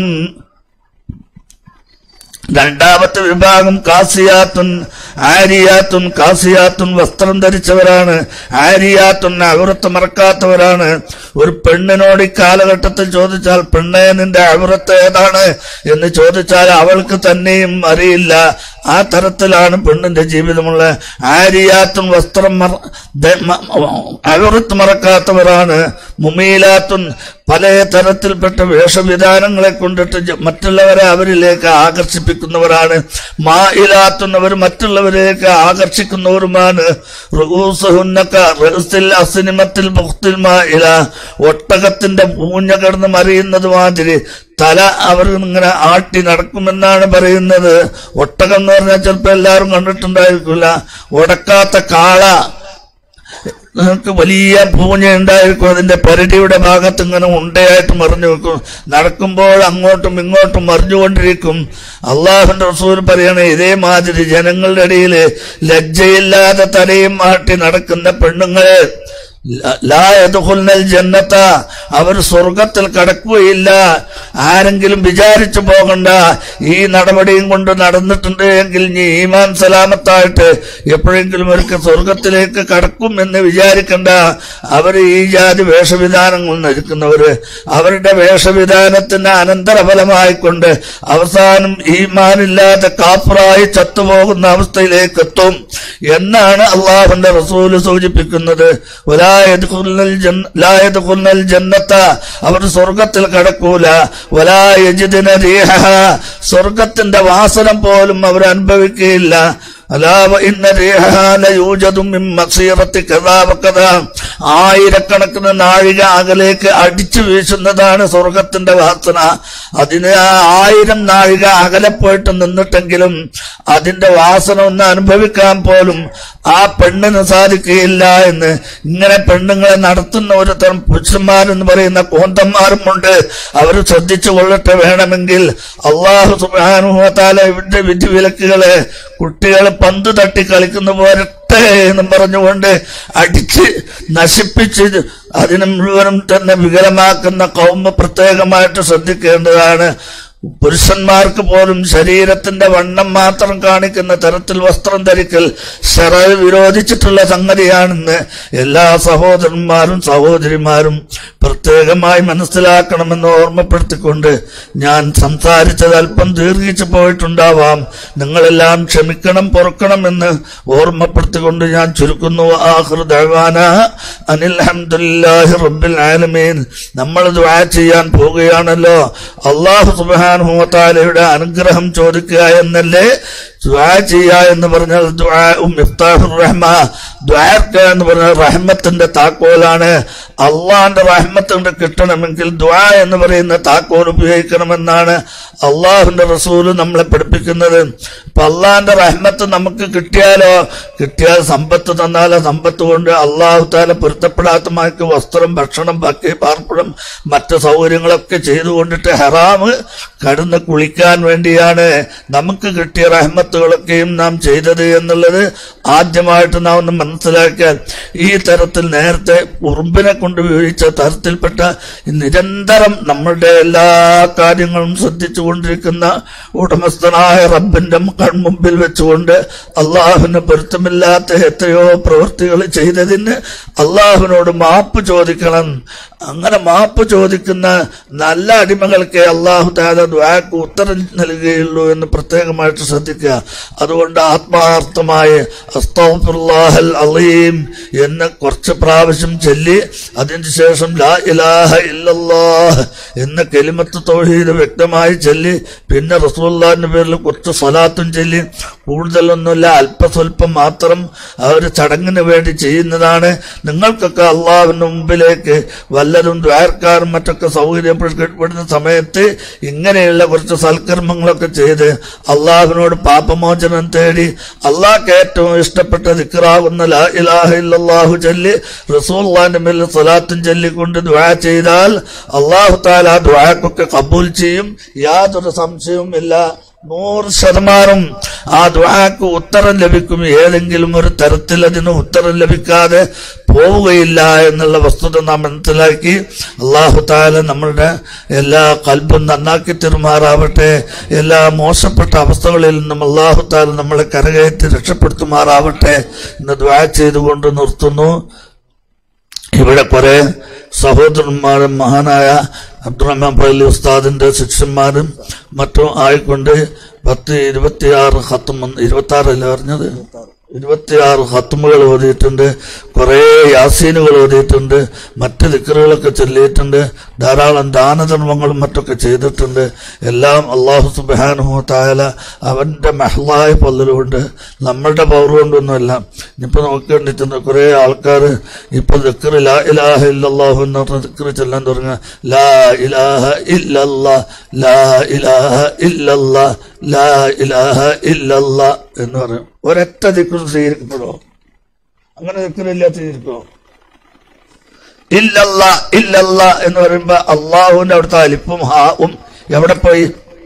രണ്ടാമത്തെ വിഭാഗം കാസിയാത്തുൻ ആരിയാത്തുൻ കാസിയാത്തുൻ വസ്ത്രം ധരിച്ചവരാണ് ആരിയാത്തുൻ അവിറത്ത് മറക്കാത്തവരാണ് ഒരു പെണ്ണിനോട് ഈ കാലഘട്ടത്തിൽ ചോദിച്ചാൽ പെണ്ണെ നിന്റെ അവിറത്ത് ഏതാണ് എന്ന് ചോദിച്ചാൽ അവൾക്ക് തന്നെയും അറിയില്ല ആ തരത്തിലാണ് പെണ്ണിന്റെ ജീവിതമുള്ള ആരിയാത്തുൻ വസ്ത്രം മറ- ധ- മ- അവിറത്ത് മറക്കാത്തവരാണ് മുമീലാത്തുൻ പല തരത്തിൽപ്പെട്ട വേഷവിധാനങ്ങളെ കൊണ്ടിട്ട് ജ- മറ്റുള്ളവരെ അവരിലേക്ക് ആകർഷിപ്പിക്കുന്നവരാണ് മായിലാത്തുന്നവർ മറ്റുള്ളവരിലേക്ക് ആകർഷിക്കുന്നവരുമാണ് റുഊസുഹുന്നക റഹ്സിൽ അസിനിമത്തിൽ മുഖ്തിൽ മായില ഒട്ടകത്തിന്റെ പൂഞ്ഞ കിടന്ന് മറിയുന്നത് മാതിരി തല അവർ ഇങ്ങനെ ആട്ടി നടക്കുമെന്നാണ് പറയുന്നത് ഒട്ടകം എന്ന് പറഞ്ഞാൽ ചിലപ്പോൾ എല്ലാവരും കണ്ടിട്ടുണ്ടായിരിക്കില്ല ഉടക്കാത്ത കാള നിങ്ങൾക്ക് വലിയ പൂഞ്ഞ ഉണ്ടായിരിക്കും അതിന്റെ പെരടിയുടെ ഭാഗത്ത് ഇങ്ങനെ ഉണ്ടയായിട്ട് മറിഞ്ഞു വെക്കും നടക്കുമ്പോൾ അങ്ങോട്ടും ഇങ്ങോട്ടും മറിഞ്ഞുകൊണ്ടിരിക്കും അള്ളാഹുന്റെ റസൂൽ പറയണേ ഇതേമാതിരി ജനങ്ങളുടെ ഇടയിൽ ലജ്ജയില്ലാതെ തലയും ആട്ടി നടക്കുന്ന പെണ്ണുങ്ങളെ ലാ യദ്ഖുൽനൽ ജന്നത്ത അവർ സ്വർഗത്തിൽ കടക്കുകയില്ല ആരെങ്കിലും വിചാരിച്ചു പോകണ്ട ഈ നടപടിയും കൊണ്ട് നടന്നിട്ടുണ്ട് എങ്കിൽ നീ ഈമാൻ സലാമത്തായിട്ട് എപ്പോഴെങ്കിലും അവർക്ക് സ്വർഗത്തിലേക്ക് കടക്കും എന്ന് വിചാരിക്കണ്ട അവർ ഈ ജാതി വേഷവിധാനങ്ങൾ നയിക്കുന്നവര് അവരുടെ വേഷവിധാനത്തിന് അനന്തരഫലമായിക്കൊണ്ട് അവസാനം ഈമാനില്ലാതെ കാപ്പറായി ചത്തുപോകുന്ന അവസ്ഥയിലേക്ക് എത്തും എന്നാണ് അള്ളാഹുന്റെ റസൂല് സൂചിപ്പിക്കുന്നത് വലാ യദ്ഖുലുൽ ജന്ന- ലാ യദ്ഖുലുൽ ജന്നത്ത അവർ സ്വർഗത്തിൽ കടക്കൂല വലാ യജിദിന റീഹഹ സ്വർഗത്തിന്റെ വാസനം പോലും അവർ അനുഭവിക്കുകയില്ല അലാ വ ഇന്ന റീഹഹാ ലയൂജദു മിൻ മസീറത്തി കദാ വകദാ ആയിരക്കണക്കിന് നാഴിക അകലേക്ക് അടിച്ചു വീശുന്നതാണ് സ്വർഗത്തിന്റെ വാസന അതിന് ആ ആയിരം നാഴിക അകലെ പോയിട്ട് നിന്നിട്ടെങ്കിലും അതിന്റെ വാസന ഒന്ന് അനുഭവിക്കാൻ പോലും ആ പെണ്ണിന് സാധിക്കുകയില്ല എന്ന് ഇങ്ങനെ പെണ്ണുങ്ങളെ നടത്തുന്ന ഒരു തരം പുരുഷന്മാരെന്ന് പറയുന്ന കോന്തന്മാരുമുണ്ട് അവർ ശ്രദ്ധിച്ചു കൊള്ളട്ടെ വേണമെങ്കിൽ അള്ളാഹു സുബാനുഭവത്താല ഇവരുടെ വിധിവിലക്കുകളെ കുട്ടികൾ പന്ത് തട്ടി കളിക്കുന്ന പോരട്ടെ എന്നും പറഞ്ഞുകൊണ്ട് അടിച്ച് നശിപ്പിച്ച് അതിനെ മുഴുവനും തന്നെ വികലമാക്കുന്ന കൗമ പ്രത്യേകമായിട്ട് ശ്രദ്ധിക്കേണ്ടതാണ് പുരുഷന്മാർക്ക് പോലും ശരീരത്തിന്റെ വണ്ണം മാത്രം കാണിക്കുന്ന തരത്തിൽ വസ്ത്രം ധരിക്കൽ ശറ വിരോധിച്ചിട്ടുള്ള സംഗതിയാണെന്ന് എല്ലാ സഹോദരന്മാരും സഹോദരിമാരും പ്രത്യേകമായി മനസ്സിലാക്കണമെന്ന് ഓർമ്മപ്പെടുത്തിക്കൊണ്ട് ഞാൻ സംസാരിച്ചത് അല്പം ദീർഘിച്ചു പോയിട്ടുണ്ടാവാം നിങ്ങളെല്ലാം ക്ഷമിക്കണം പൊറുക്കണമെന്ന് ഓർമ്മപ്പെടുത്തിക്കൊണ്ട് ഞാൻ ചുരുക്കുന്നു ആഹൃ ദഅ്വാന അനിൽ ഹംദുലില്ലാഹി റബ്ബിൽ ആലമീൻ നമ്മൾ ദുആ ചെയ്യാൻ പോവുകയാണല്ലോ അള്ളാഹു സുബ്ഹാനഹുവതആലയുടെ അനുഗ്രഹം ചോദിക്കുക എന്നല്ലേ ദുആ ചെയ്യുക എന്ന് പറഞ്ഞാൽ ദുആഉം മിഫ്താഹുർ റഹ്മ ദുആക്കുക എന്ന് പറഞ്ഞാൽ റഹ്മത്തിന്റെ താക്കോലാണ് അള്ളാന്റെ റഹ്മത്ത് കൊണ്ട് കിട്ടണമെങ്കിൽ ദുആ എന്ന് പറയുന്ന താക്കോൽ ഉപയോഗിക്കണമെന്നാണ് അള്ളാഹുന്റെ റസൂല് നമ്മളെ പഠിപ്പിക്കുന്നത് അപ്പൊ അള്ളാന്റെ റഹ്മത്ത് നമുക്ക് കിട്ടിയാലോ കിട്ടിയാൽ സമ്പത്ത് തന്നാലോ സമ്പത്ത് കൊണ്ട് അള്ളാഹു താല പൊരുത്തപ്പെടാത്ത മാർക്ക് വസ്ത്രം ഭക്ഷണം ബാക്കി പാർപ്പിടം മറ്റ് സൗകര്യങ്ങളൊക്കെ ചെയ്തുകൊണ്ടിട്ട് ഹറാമ് കടന്ന് കുളിക്കാൻ വേണ്ടിയാണ് നമുക്ക് കിട്ടിയ റഹ്മത്തുകളൊക്കെയും നാം ചെയ്തത് എന്നുള്ളത് ആദ്യമായിട്ട് നാം ഒന്ന് മനസ്സിലാക്കിയാൽ ഈ തരത്തിൽ നേരത്തെ ഉറുമ്പിനെ കൊണ്ട് വിവരിച്ച തരത്തിൽപ്പെട്ട നിരന്തരം നമ്മളുടെ എല്ലാ കാര്യങ്ങളും ശ്രദ്ധിച്ചു കൊണ്ടിരിക്കുന്ന ഉടമസ്ഥനായ റബ്ബിന്റെ കൺമുമ്പിൽ വെച്ചുകൊണ്ട് അള്ളാഹുവിന് പൊരുത്തമില്ലാത്ത എത്രയോ പ്രവൃത്തികൾ ചെയ്തതിന് അള്ളാഹുവിനോട് മാപ്പ് ചോദിക്കണം അങ്ങനെ മാപ്പ് ചോദിക്കുന്ന നല്ല അടിമകൾക്ക് അള്ളാഹു താല ദ്വാക്ക് ഉത്തരം നൽകുകയുള്ളൂ എന്ന് പ്രത്യേകമായിട്ട് ശ്രദ്ധിക്കുക അതുകൊണ്ട് ആത്മാർത്ഥമായ അസ്തഗ്ഫിറുല്ലാഹൽ അലീം എന്ന് കുറച്ച് പ്രാവശ്യം ചൊല്ലി അതിന് ശേഷം ലാ ഇലാഹ ഇല്ലല്ലാഹ് എന്ന കെലിമത്ത് തൗഹീദ് വ്യക്തമായി ചൊല്ലി പിന്നെ റസൂലുള്ളാഹിന്റെ പേരിൽ കുറച്ച് സ്വലാത്തും ചൊല്ലി കൂടുതലൊന്നുമില്ല അല്പസ്വല്പം മാത്രം ആ ഒരു ചടങ്ങിന് വേണ്ടി ചെയ്യുന്നതാണ് നിങ്ങൾക്കൊക്കെ അള്ളാഹുവിന്റെ മുമ്പിലേക്ക് വല്ലതും ദ്വാരക്കാരും മറ്റൊക്കെ സൗകര്യപ്പെടുന്ന സമയത്ത് ഇങ്ങനെയുള്ള കുറച്ച് സൽക്കർമ്മങ്ങളൊക്കെ ചെയ്ത് അള്ളാഹുവിനോട് പാപമോചനം തേടി അള്ളാഹ്ക്ക് ഏറ്റവും ഇഷ്ടപ്പെട്ട ദിക്റാവുന്ന ലാ ഇലാഹ ഇല്ലല്ലാഹു ചൊല്ലി റസൂള്ളാന്റെ മേൽ സ്വലാത്തും ചൊല്ലിക്കൊണ്ട് ദ്വാ ചെയ്താൽ അള്ളാഹു താല ആ ദ്വാക്കൊക്കെ കബൂൽ ചെയ്യും യാതൊരു സംശയവും ഇല്ല നൂറ് ശതമാനം ആ ദ്വാക്ക് ഉത്തരം ലഭിക്കും ഏതെങ്കിലും ഒരു തരത്തിൽ അതിന് ഉത്തരം ലഭിക്കാതെ പോവുകയില്ല എന്നുള്ള വസ്തുത നാം മനസ്സിലാക്കി അള്ളാഹു താല നമ്മളുടെ എല്ലാ കൽബും നന്നാക്കി തെരുമാറാവട്ടെ എല്ലാ മോശപ്പെട്ട അവസ്ഥകളിൽ നിന്നും അള്ളാഹു താല നമ്മളെ കരകയറ്റി രക്ഷപ്പെടുത്തുമാറാവട്ടെ എന്ന് ദ്വാ ചെയ്തുകൊണ്ട് നിർത്തുന്നു ഇവിടെ കുറെ സഹോദരന്മാരും മഹാനായ അബ്ദുറഹ്മാൻ പള്ളി ഉസ്താദിന്റെ ശിഷ്യന്മാരും മറ്റും ആയിക്കൊണ്ട് പത്ത് ഇരുപത്തിയാറ് ഹത്തും ഇരുപത്തി ആറല്ലേ പറഞ്ഞത് ഇരുപത്തിയാറ് ഹത്തുമുകൾ ഓതിയിട്ടുണ്ട് കുറേ യാസീനുകൾ ഓതിയിട്ടുണ്ട് മറ്റ് ദിക്കറുകളൊക്കെ ചൊല്ലിയിട്ടുണ്ട് ധാരാളം ദാനധർമ്മങ്ങളും മറ്റൊക്കെ ചെയ്തിട്ടുണ്ട് എല്ലാം അള്ളാഹു സുബാനുഹു തായാല അവന്റെ മെഹ്ലായ പല്ലലുകൊണ്ട് നമ്മളുടെ പവർ കൊണ്ടൊന്നുമല്ല ഇനിയിപ്പോൾ നമുക്ക് വേണ്ടിയിട്ടുണ്ട് കുറേ ആൾക്കാർ ഇപ്പൊ ദിക്കറ് ലാ ഇലാഹ ഇല്ലല്ലാഹു എന്ന് പറഞ്ഞ ദിക്കറ് ചൊല്ലാൻ തുടങ്ങുക ലാ ഇലാഹ ഇല്ലല്ലാ ലാ ഇലാഹ ഇല്ലല്ലാ ലാ ഇലാഹ ഇല്ലല്ലാ എന്ന് പറയും ഒരൊറ്റ ദിക്കറ് സ്വീകരിക്കപ്പെടുമോ അങ്ങനെ ദിക്കറില്ല സ്വീകരിക്കുമോ ഇല്ലല്ല ഇല്ലല്ല എന്ന് പറയുമ്പോ അള്ളാഹുവിന്റെ അവിടുത്തെ അലിപ്പും ഹാവും എവിടെ പോയി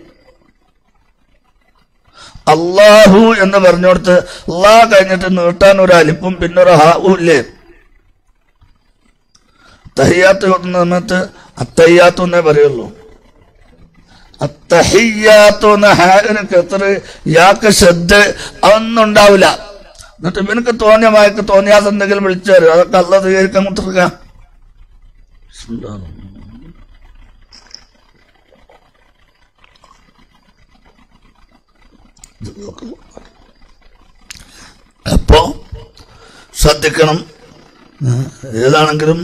അള്ളാഹു എന്ന് പറഞ്ഞോടത്ത് അള്ളാഹ് കഴിഞ്ഞിട്ട് നീട്ടാൻ ഒരു അലിപ്പും പിന്നെ ഒരു ഹാവും ഇല്ലേ തഹിയാത്ത് കൊടുക്കുന്ന സമയത്ത് അത്തയ്യാത്തു എന്നേ പറയുള്ളൂ അത്തഹിയാത്തു എന്ന ഹാഗിന് കെത്തറ് യാക്ക് ശ്രദ്ധ അതൊന്നും ഉണ്ടാവില്ല എന്നിട്ട് ഇവനക്ക് തോന്നിയ മായക്ക് തോന്നിയാതെ എന്തെങ്കിലും വിളിച്ചു തരും അതൊക്കെ അല്ല സ്വീകരിക്കാൻ കുത്തിരിക്ക അപ്പോ ശ്രദ്ധിക്കണം ഏതാണെങ്കിലും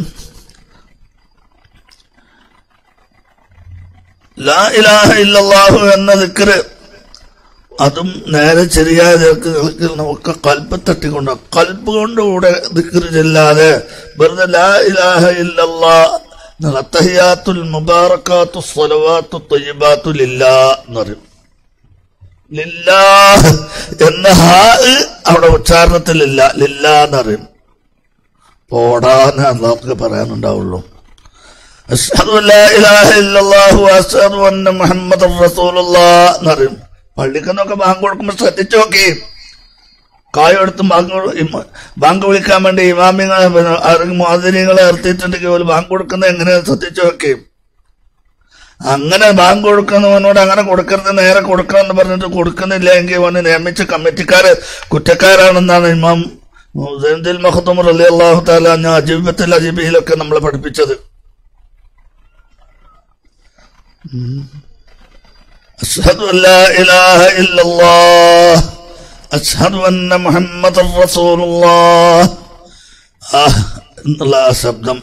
ലാ ഇലാഹ ഇല്ലല്ലാഹു എന്ന ദിക്റ് അതും നേരെ ശരിയായ ദിക്റുകൾക്ക് നമുക്ക് കൽപ്പ് തട്ടിക്കൊണ്ട് കൽപ്പ് കൊണ്ടുകൂടെ ദിക്റ് ചെല്ലാതെ വെറുതെ ലാ ഇലാഹ ഇല്ലല്ലാ തഹിയാത്തുൽ മുബാറക്കാത്തു സ്വലവാത്തു തൊയ്യബാത്തു ലില്ലാ എന്ന് പറയും ലില്ലാ എന്ന ഹാ അവിടെ ഉച്ചാരണത്തിലില്ല ലില്ല എന്നറിയും പോടാന്ന് നമുക്ക് പറയാനുണ്ടാവുള്ളൂ അഷ്ഹദു അല്ലാ ഇലാഹ ഇല്ലല്ലാഹു അഷ്ഹദു അന്ന മുഹമ്മദ് റസൂലുള്ളാഹ് എന്നറിയും പള്ളിക്കെന്നൊക്കെ ബാങ്ക് കൊടുക്കുമ്പോൾ ശ്രദ്ധിച്ചു നോക്കി കായെടുത്ത് ബാങ്ക് കൊടു- ഇമ- ബാങ്ക് വിളിക്കാൻ വേണ്ടി ഇമാമിങ്ങളെ പിന്നെ ആരെങ്കിലും മാതിരികളെ നിർത്തിയിട്ടുണ്ടെങ്കിൽ ഒരു ബാങ്ക് കൊടുക്കുന്നത് എങ്ങനെയാ ശ്രദ്ധിച്ചു നോക്കി അങ്ങനെ ബാങ്ക് കൊടുക്കുന്നവനോട് അങ്ങനെ കൊടുക്കരുത് നേരെ കൊടുക്കാന്ന് പറഞ്ഞിട്ട് കൊടുക്കുന്നില്ല എങ്കിൽ അവന് നിയമിച്ച കമ്മിറ്റിക്കാര് കുറ്റക്കാരാണെന്നാണ് ഇമാം സൈനുദ്ദീൻ മഹദൂം അലി അള്ളാഹു താല ഞാൻ അജീബത്തിൽ അജീബിയിലൊക്കെ നമ്മളെ പഠിപ്പിച്ചത് أشهد أن لا إله إلا الله أشهد أن محمد رسول الله ആ എന്നുള്ള ആ ശബ്ദം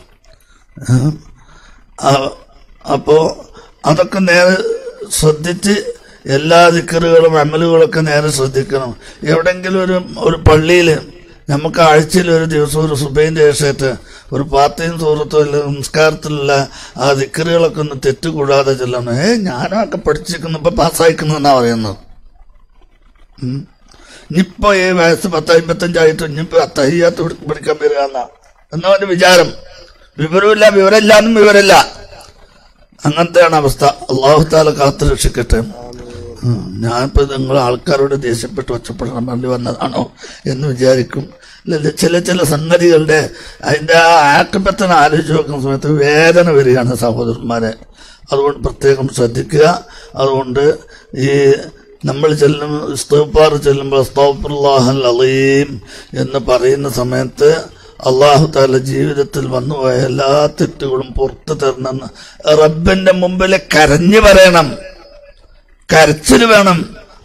ആ, അപ്പോ അതൊക്കെ നേരെ ശ്രദ്ധിച്ച് എല്ലാ ദിക്കറുകളും അമലുകളൊക്കെ നേരെ ശ്രദ്ധിക്കണം എവിടെങ്കിലും ഒരു ഒരു പള്ളിയിൽ നമുക്ക് ആഴ്ചയിൽ ഒരു ദിവസം ഒരു സുബൈൻ്റെ ശേഷത്ത് ഒരു പാത്തയും സൂറത്തും ഇല്ല സംസ്കാരത്തിലുള്ള ആ ദിക്കറുകളൊക്കെ ഒന്ന് തെറ്റുകൂടാതെ ചെല്ലണം ഏ ഞാനൊക്കെ പഠിച്ചിരിക്കുന്നു ഇപ്പൊ പാസ്സായിക്കുന്നെന്നാ പറയുന്നത് ഉം. ഇനിയിപ്പോ ഈ വയസ്സ് പത്ത് അമ്പത്തഞ്ചായിട്ട് ഇനിയിപ്പോ അത്തയ്യാത്ത് പഠിക്കാൻ വരിക എന്നാ എന്നാ അവന്റെ വിചാരം വിവരമില്ല വിവരമില്ലാന്നും വിവരമില്ല അങ്ങനത്തെയാണ് അവസ്ഥ അള്ളാഹു താല കാത്തു രക്ഷിക്കട്ടെ ഉം. ഞാനിപ്പോ നിങ്ങൾ ആൾക്കാരോട് ദേഷ്യപ്പെട്ട് ഒച്ചപ്പെടാൻ വേണ്ടി വന്നതാണോ എന്ന് വിചാരിക്കും ഇല്ല ചില ചില സംഗതികളുടെ അതിന്റെ ആ ആക്കപ്പത്തിന് ആലോചിച്ച് നോക്കുന്ന സമയത്ത് വേദന വരികയാണ് സഹോദരന്മാരെ അതുകൊണ്ട് പ്രത്യേകം ശ്രദ്ധിക്കുക അതുകൊണ്ട് ഈ നമ്മൾ ചെല്ലും ഇസ്തഫാർ ചെല്ലുമ്പോൾ അസ്തഫുല്ലാഹൽ അലീം എന്ന് പറയുന്ന സമയത്ത് അള്ളാഹു താല ജീവിതത്തിൽ വന്നുപോയ എല്ലാ തെറ്റുകളും പുറത്തു തരണമെന്ന് റബ്ബിന്റെ മുമ്പിൽ കരഞ്ഞു പറയണം കരച്ചിൽ വേണം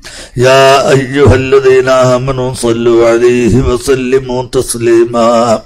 يا أيها الذين آمنوا صلوا عليه وسلموا تسليما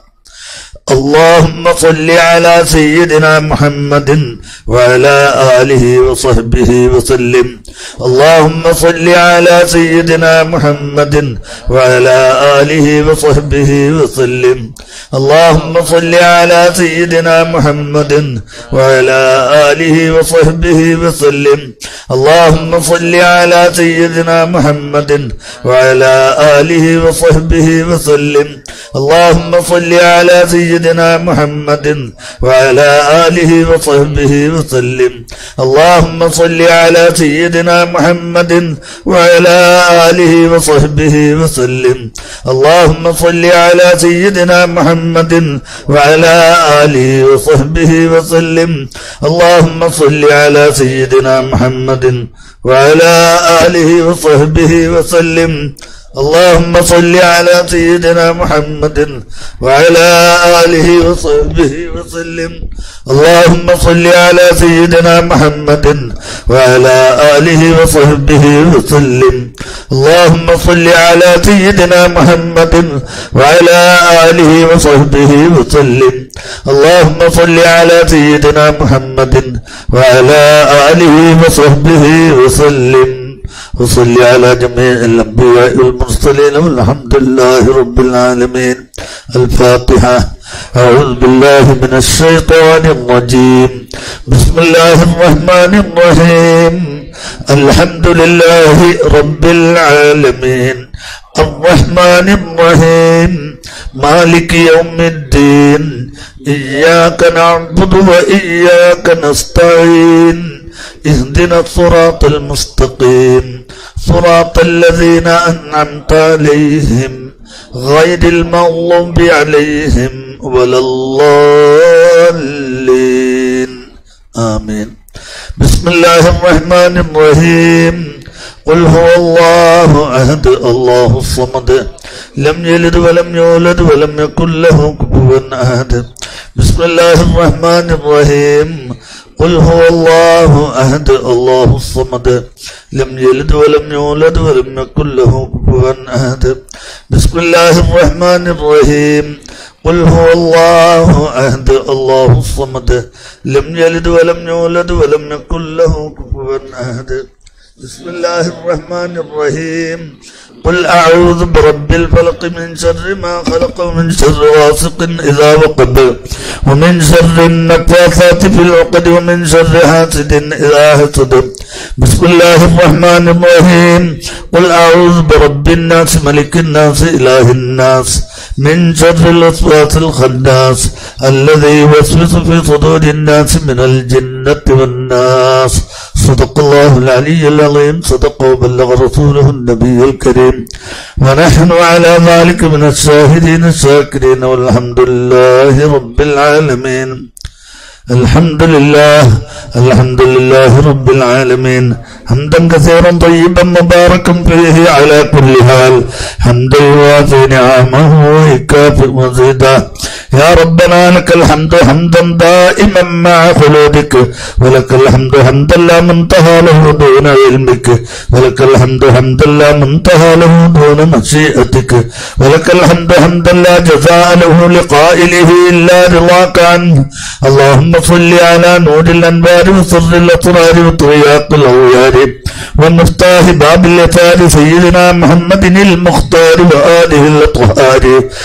اللهم صل على سيدنا محمد وعلى آله وصحبه وسلم اللهم صل على سيدنا محمد وعلى آله وصحبه وسلم اللهم صل على سيدنا محمد وعلى آله وصحبه وسلم اللهم صل على سيدنا محمد وعلى آله وصحبه وسلم اللهم صل على سيدنا محمد وعلى آله وصحبه وسلم اللهم صل على سيدنا محمد وعلى آله وصحبه وسلم اللهم صل على سيدنا محمد وعلى آله وصحبه وسلم اللهم صل على سيدنا محمد وعلى آله وصحبه وسلم اللهم صل على سيدنا محمد وعلى آله وصحبه وسلم اللهم صل على سيدنا محمد وعلى آله وصحبه وسلم اللهم صل على سيدنا محمد وعلى آله وصحبه وسلم اللهم صل على سيدنا محمد وعلى آله وصحبه وسلم وصل على جميع الأنبياء والمرسلين والحمد لله رب العالمين الفاتحة أعوذ بالله من الشيطان الرجيم بسم الله الرحمن الرحيم الحمد لله رب العالمين الرحمن الرحيم مالك يوم الدين إياك نعبد وإياك نستعين اهدنا الصراط المستقيم صراط الذين أنعمت عليهم غير المغضوب عليهم ولا الضالين آمين بسم الله الرحمن الرحيم قل هو الله أحد الله الصمد لم يلد ولم يولد ولم يكن له كفوا أحد بسم الله الرحمن الرحيم قل هو الله أحد الله الصمد لم يلد ولم يولد ولم يكن له كفوا أحد بسم الله الرحمن الرحيم قل هو الله أحد الله الصمد لم يلد ولم يولد ولم يكن له كفوا أحد بسم الله الرحمن الرحيم قل أعوذ برب الفلق من شر ما خلق ومن شر غاسق إذا وقب ومن شر النفاثات في العقد ومن شر حاسد إذا حسد بسم الله الرحمن الرحيم قل أعوذ برب الناس ملك الناس إله الناس من شر الوسواس الخناس الذي يوسوس في صدور الناس من الجنة والناس صدق الله العلي العظيم صدق وبلغ رسوله النبي الكريم ونحن على ذلك من الشاهدين الشاكرين والحمد لله رب العالمين الحمد لله الحمد لله رب العالمين حمدا كثيرا طيبا مباركا فيه على كل حال حمدا يوافي نعمه ويكافئ مزيدا يا ربنا لك الحمد حمدا دائما مع خلودك ولك الحمد حمدا لا منتهى له دون علمك ولك الحمد حمدا لا منتهى له دون مشيئتك ولك الحمد حمدا لا جزاء له لقائله إلا رضاك عنه اللهم صل على نور الأنوار وسر الأسرار وطرياق الأغيار ومفتاح باب اليسار سيدنا محمد المختار وآله الأطهار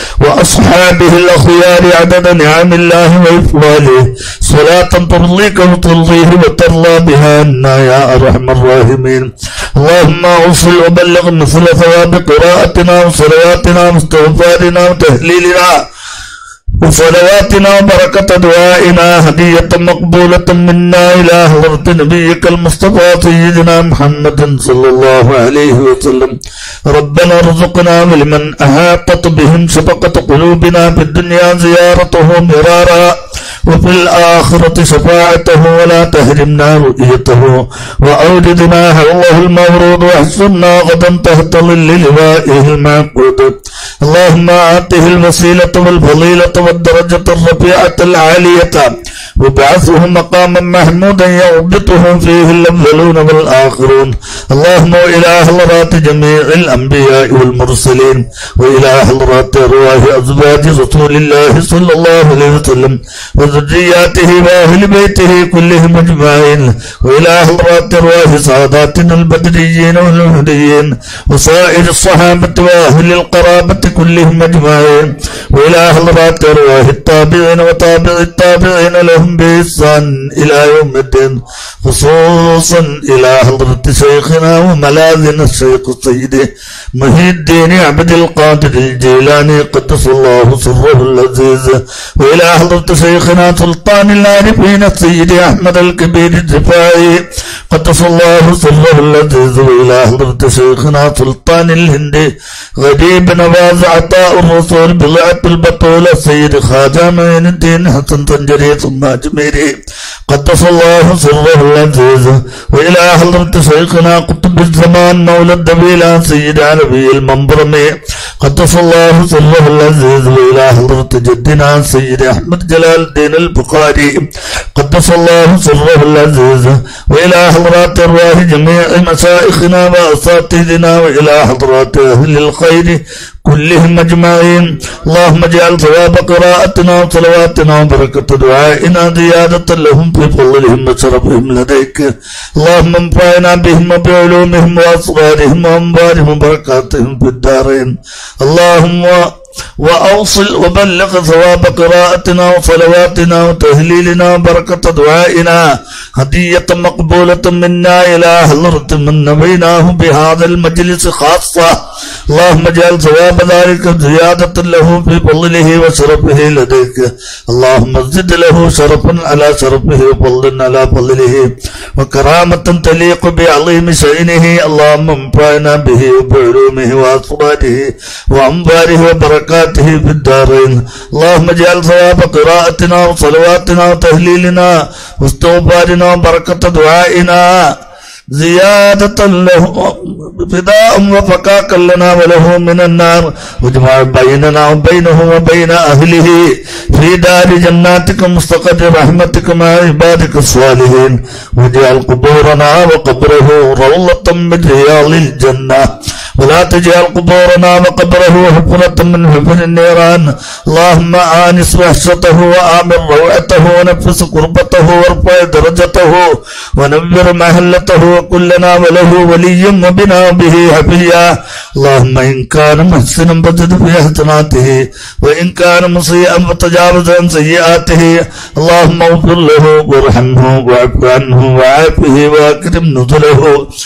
وأصحابه الأخيار عدد نعم الله وإفضاله صلاة ترضيك وترضيه وترضى بها عنا يا أرحم الراحمين اللهم اغفر وبلغ مثل ثواب قراءتنا وصلواتنا واستغفارنا وتهليلنا وصلواتنا وبركة دعائنا هدية مقبولة منا إلى حضرة نبيك المصطفى سيدنا محمد صلى الله عليه وسلم ربنا ارزقنا ولمن أحاطت بهم شفقة قلوبنا في الدنيا زيارته مرارا وفي الآخرة شفاعته ولا تهرمنا رؤيته وأوجدنا حوله المورود واحشرنا غدا تحت ظل لوائه المعقود اللهم آته الوسيلة والفضيلة والدرجة الرفيعة العالية وابعثه مقاما محمودا يغبطه فيه الأولون والآخرون اللهم وإلى حضرات جميع الأنبياء والمرسلين وإلى حضرات أرواح أزواج رسول الله صلى الله عليه وسلم وذرياته وأهل بيته كلهم أجمعين وإلى حضرات أرواح ساداتنا البدريين والمهديين وسائر الصحابة وأهل القرابة كلهم أجمعين وإلى حضرات أرواح التابعين وتابع التابعين لهم بإحسان إلى يوم الدين خصوصا إلى حضرة شيخنا وملاذنا الشيخ السيد محي الدين عبد القادر الجيلاني قدس الله سره العزيز وإلى حضرة شيخنا سلطان العارفين السيد أحمد الكبير الرفاعي قدس الله سره العزيز وإلى حضرة شيخنا سلطان الهند غريب نواز عطاء الرسول بضعة البطولة السيد خواجة معين الدين حسن تنجري ثم أجميري قدس الله سره العزيز وإلى حضرة شيخنا قطب الزمان مولى الدبيلة سيد علوي المنبرمي قدس الله سره العزيز وإلى حضرة جدنا سيد أحمد جلال الدين البخاري قدس الله سره العزيز وإلى حضرات أرواح جميع مشايخنا وأساتذنا وإلى حضرات أهل الخير كلهم أجمعين اللهم اجعل ثواب قراءتنا وصلواتنا وبركة دعائنا زيادة لهم في فضلهم وشرفهم لديك اللهم انفعنا بهم وبعلومهم وأسرارهم وأنبارهم وبركاتهم في الدارين اللهم وأوصل وبلغ ثواب قراءتنا وصلواتنا وتهليلنا وبركة دعائنا هدية مقبولة منا إلى حضرة من نبيناه بهذا المجلس خاصة اللهم اجعل ثواب ذلك زيادة له في فضله وشرفه لديك اللهم زد له شرفا على شرفه وفضلا على فضله وكرامة تليق بعظيم شأنه اللهم انفعنا به وبعلومه وأسراره وأنباره وبركاته في الدارين اللهم اجعل ثواب قراءتنا وصلواتنا وتهليلنا واستغفارنا وبركة دعائنا زيادة له فداء وفكاكا لنا وله من النار واجمع بيننا وبينه وبين أهله في دار جناتك مستقر رحمتك مع عبادك الصالحين واجعل قبورنا وقبره روضة من رياض الجنة ولا تجعل قبورنا وقبره حفرة من حفر النيران اللهم آنس وحشته وآمن روعته ونفس قربته وارفع درجته ونبر محلته وكلنا وله وليا وبنا به حفيا اللهم إن كان محسنا فزد في حسناته وإن كان مسيئا فتجاوز عن سيئاته اللهم اغفر له وارحمه واعف عنه وعافه واكرم نزله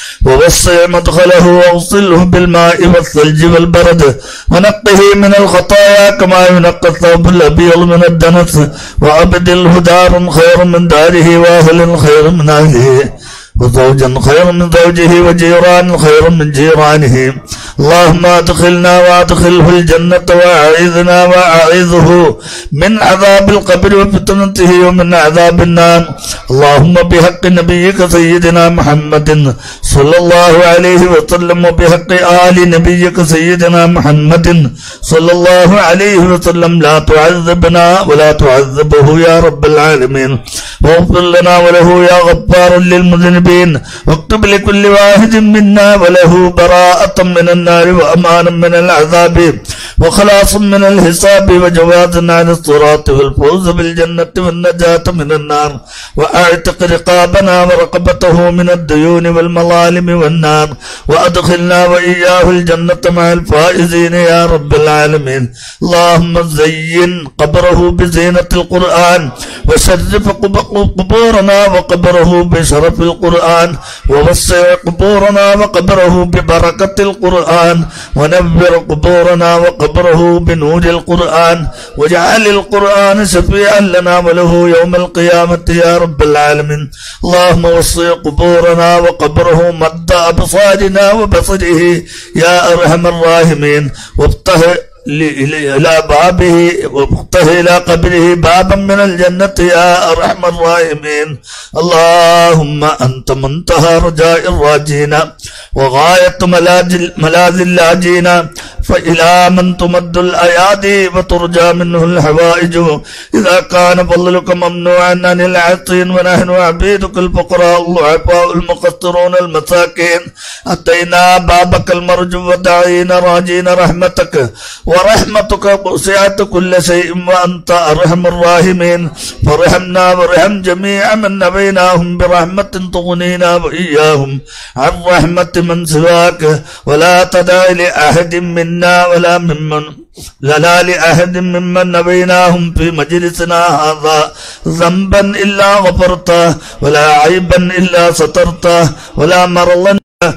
ووسع مدخله واغسله بالماء والثلج والبرد ونقه من الخطايا كما ينقى الثوب الابيض من الدنس وابدله دارا خيرا من داره واهل خير من اهله وزوجا خيرا من زوجه وجيران خيرا من جيرانه اللهم ادخلنا وادخله الجنة واعذنا واعذه من عذاب القبر وفتنته ومن عذاب النار اللهم بحق نبيك سيدنا محمد صلى الله عليه وسلم وبحق آل نبيك سيدنا محمد صلى الله عليه وسلم لا تعذبنا ولا تعذبه يا رب العالمين واغفر لنا وله يا غفار للمذنبين واكتب لكل واحد منا وله براءة من النار وأمانا من العذاب وخلاص من الحساب وجوازا عن الصراط والفوز بالجنة والنجاة من النار وأعتق رقابنا ورقبته من الديون والمظالم والنار وأدخلنا وإياه الجنة مع الفائزين يا رب العالمين اللهم زين قبره بزينة القرآن وشرف قبورنا وقبره بشرف القرآن ووسع قبورنا وقبره ببركة القرآن ونبر قبورنا وقبره بنور القرآن واجعل القرآن شفيعا لنا وله يوم القيامة يا رب العالمين اللهم وسع قبورنا وقبره مد أبصارنا وبصره يا أرحم الراحمين وافتح ل- إلى إلى بابه ومقته إلى قبره بابا من الجنة يا أرحم الراحمين اللهم أنت منتهى رجاء الراجين وغاية ملاذ ملاذ اللاجين فإلى من تمد الأيادي وترجى منه الحوائج إذا كان فضلك ممنوعا عن العطين ونحن عبيدك الفقراء الضعفاء المقصرون المساكين أتينا بابك المرجو ودعينا راجين رحمتك ورحمتك وسعت كل شيء وأنت أرحم الراحمين فارحمنا وارحم جميع من نبيناهم برحمة تغنينا وإياهم عن رحمة من سواك ولا تدع لأحد منا ولا ممن لا لأحد ممن نبيناهم في مجلسنا هذا ذنبا إلا غفرته ولا عيبا إلا سترته ولا مرضا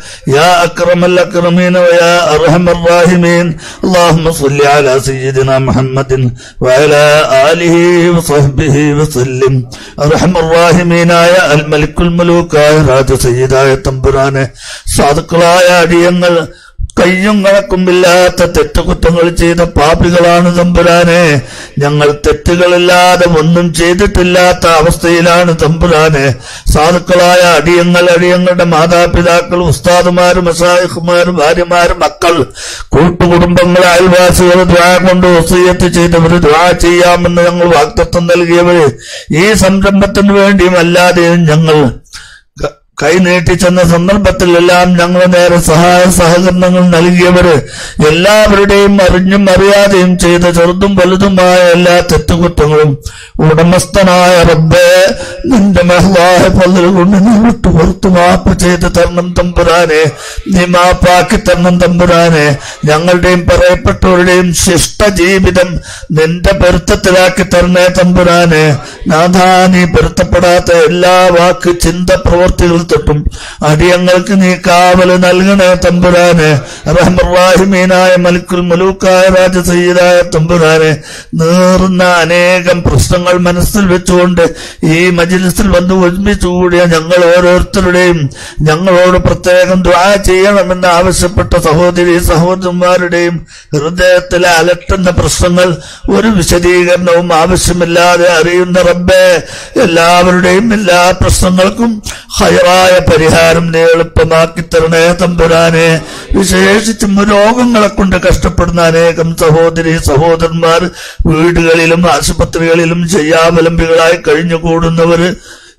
يا أكرم الأكرمين ويا أرحم الراحمين اللهم صل على سيدنا محمد وعلى آله وصحبه وسلم أرحم الراحمين يا الملك الملوك يا راജ സയ്യിദായ തമ്പുരാനെ സാധുക്കളായ അടിയങ്ങൾ കയ്യും കണക്കുമില്ലാത്ത തെറ്റുകുറ്റങ്ങൾ ചെയ്ത പാപികളാണ് തമ്പുരാനെ ഞങ്ങൾ തെറ്റുകളില്ലാതെ ഒന്നും ചെയ്തിട്ടില്ലാത്ത അവസ്ഥയിലാണ് തമ്പുരാനെ സാധുക്കളായ അടിയങ്ങൾ അടിയങ്ങളുടെ മാതാപിതാക്കൾ ഉസ്താദുമാരും അസാഹിഖുമാരും ഭാര്യമാരും മക്കൾ കൂട്ടുകുടുംബങ്ങൾ അയൽവാസികൾ ദ്വാ കൊണ്ട് വസീയത്ത് ചെയ്തവർ ദ്വാ ചെയ്യാമെന്ന് ഞങ്ങൾ വാക്തത്വം നൽകിയവര് ഈ സംരംഭത്തിന് വേണ്ടിയും അല്ലാതെയും ഞങ്ങൾ ക- കൈനീട്ടി ചെന്ന സന്ദർഭത്തിലെല്ലാം ഞങ്ങൾ നേരെ സഹായ സഹകരണങ്ങൾ നൽകിയവര് എല്ലാവരുടെയും അറിഞ്ഞും അറിയാതെയും ചെയ്ത ചെറുതും വലുതുമായ എല്ലാ തെറ്റുകുറ്റങ്ങളും ഉടമസ്ഥനായ റബ്ബേ നിന്റെ മഹ്ലായ പതിൽ കൊണ്ട് നീ വിട്ടു പുറത്തു മാപ്പ് ചെയ്ത് തരണം തമ്പുരാനെ നീ മാപ്പാക്കി തരണം തമ്പുരാനെ ഞങ്ങളുടെയും പറയപ്പെട്ടവരുടെയും ശിഷ്ട ജീവിതം നിന്റെ പൊരുത്തത്തിലാക്കി തരണേ തമ്പുരാനെ നാഥാ നീ പൊരുത്തപ്പെടാത്ത എല്ലാ വാക്ക് ചിന്ത പ്രവൃത്തികൾ തൊട്ടും അടിയങ്ങൾക്ക് നീ കാവല് നൽകണേ തമ്പുരാനെ റഹ്മറാഹിമീനായ മലിക്കുൽ മുലൂക്കായ രാജസയ്യതായ തമ്പുരാനെ നേറുന്ന അനേകം പ്രശ്നങ്ങൾ മനസ്സിൽ വെച്ചുകൊണ്ട് ഈ മജിലിസിൽ വന്ന് ഒരുമിച്ച് കൂടിയ ഞങ്ങൾ ഓരോരുത്തരുടെയും ഞങ്ങളോട് പ്രത്യേകം ദ്വാ ചെയ്യണമെന്ന് ആവശ്യപ്പെട്ട സഹോദരി സഹോദരന്മാരുടെയും ഹൃദയത്തിലെ അലട്ടുന്ന പ്രശ്നങ്ങൾ ഒരു വിശദീകരണവും ആവശ്യമില്ലാതെ അറിയുന്ന റബ്ബേ എല്ലാവരുടെയും എല്ലാ പ്രശ്നങ്ങൾക്കും ഹയറായ പരിഹാരം നീ എളുപ്പമാക്കി തരണേ തമ്പുരാനെ വിശേഷിച്ചും രോഗങ്ങളെ കൊണ്ട് കഷ്ടപ്പെടുന്ന അനേകം സഹോദരി സഹോദരന്മാർ വീടുകളിലും ആശുപത്രികളിലും ചെയ്യാവലംബികളായി കഴിഞ്ഞുകൂടുന്നവര്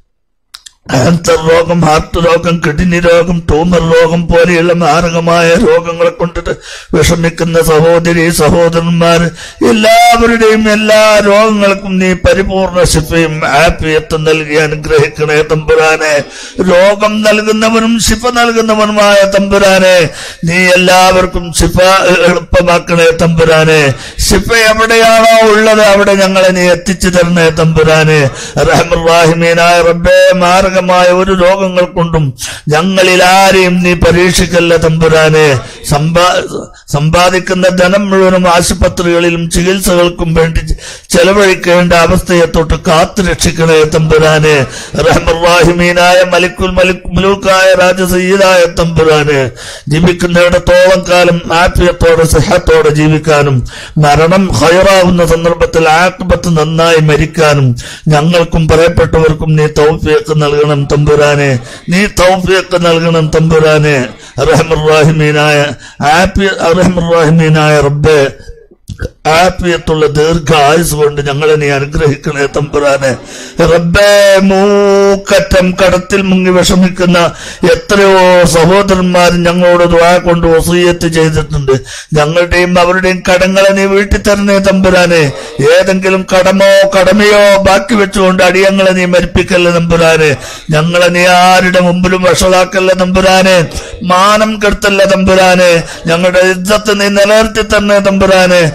ക്യാൻസർ രോഗം ഹാർട്ട് രോഗം കിഡ്നി രോഗം ട്യൂമർ രോഗം പോലെയുള്ള മാരകമായ രോഗങ്ങളെ കൊണ്ടിട്ട് വിഷമിക്കുന്ന സഹോദരി സഹോദരന്മാർ എല്ലാവരുടെയും എല്ലാ രോഗങ്ങൾക്കും നീ പരിപൂർണ ശിഫയും ആപ്പിയത്തും നൽകി അനുഗ്രഹിക്കണേ തമ്പുരാനെ രോഗം നൽകുന്നവനും ശിഫ നൽകുന്നവനുമായ തമ്പുരാനെ നീ എല്ലാവർക്കും ശിഫ എളുപ്പമാക്കണേ തമ്പുരാനെ ശിഫ എവിടെയാണോ ഉള്ളത് അവിടെ ഞങ്ങളെ നീ എത്തിച്ചു തരണേ തമ്പുരാനെ റഹ്മുറാഹിമീനായ റബ്ബേ മാരകമായ ഒരു കൊണ്ടും ഞങ്ങളിൽ ആരെയും നീ പരീക്ഷിക്കല്ല തമ്പുരാനെ സമ്പാ സമ്പാദിക്കുന്ന ധനം മുഴുവനും ആശുപത്രികളിലും ചികിത്സകൾക്കും വേണ്ടി ചെലവഴിക്കേണ്ട അവസ്ഥയെ തൊട്ട് കാത്തു രക്ഷിക്കണേ തമ്പുരാനെ റഹ്മുറാഹിമീനായ മലിക്കുൽ മലിക് മുലൂക്കായ രാജസയ്യിദായ തമ്പുരാനെ ജീവിക്കുന്നിടത്തോളം കാലം ആത്മീയത്തോടെ സഹത്തോടെ ജീവിക്കാനും മരണം ഹയറാവുന്ന സന്ദർഭത്തിൽ ആക്ബത്ത് നന്നായി മരിക്കാനും ഞങ്ങൾക്കും പറയപ്പെട്ടവർക്കും നീ തൗഫിയൊക്കെ നൽകണം തമ്പുരാനെ നീ തൗഫിയൊക്കെ നൽകണം തമ്പുരാനെ റഹമുറാഹിമീനായ ആപ്പി റഹമുറാഹിമീനായ റബ്ബെ ആപ്പിയത്തുള്ള ദീർഘ ആയുസ് കൊണ്ട് ഞങ്ങളെ നീ അനുഗ്രഹിക്കണേ തമ്പുരാനെ റബ്ബേ മൂക്കറ്റം കടത്തിൽ മുങ്ങി വിഷമിക്കുന്ന എത്രയോ സഹോദരന്മാർ ഞങ്ങളോട് ദ്വാ കൊണ്ട് വസൂയത്ത് ചെയ്തിട്ടുണ്ട് ഞങ്ങളുടെയും അവരുടെയും കടങ്ങളെ നീ വീട്ടിൽ തരണേ തമ്പുരാനെ ഏതെങ്കിലും കടമോ കടമയോ ബാക്കി വെച്ചുകൊണ്ട് അടിയങ്ങളെ നീ മരിപ്പിക്കല്ല തമ്പുരാനെ ഞങ്ങളെ നീ ആരുടെ മുമ്പിലും വഷളാക്കല്ല തമ്പുരാനെ മാനം കെടുത്തല്ല തമ്പുരാനെ ഞങ്ങളുടെ ഇജ്ജത്ത് നീ നിലനിർത്തി തന്നെ തമ്പുരാനെ ഞങ്ങൾ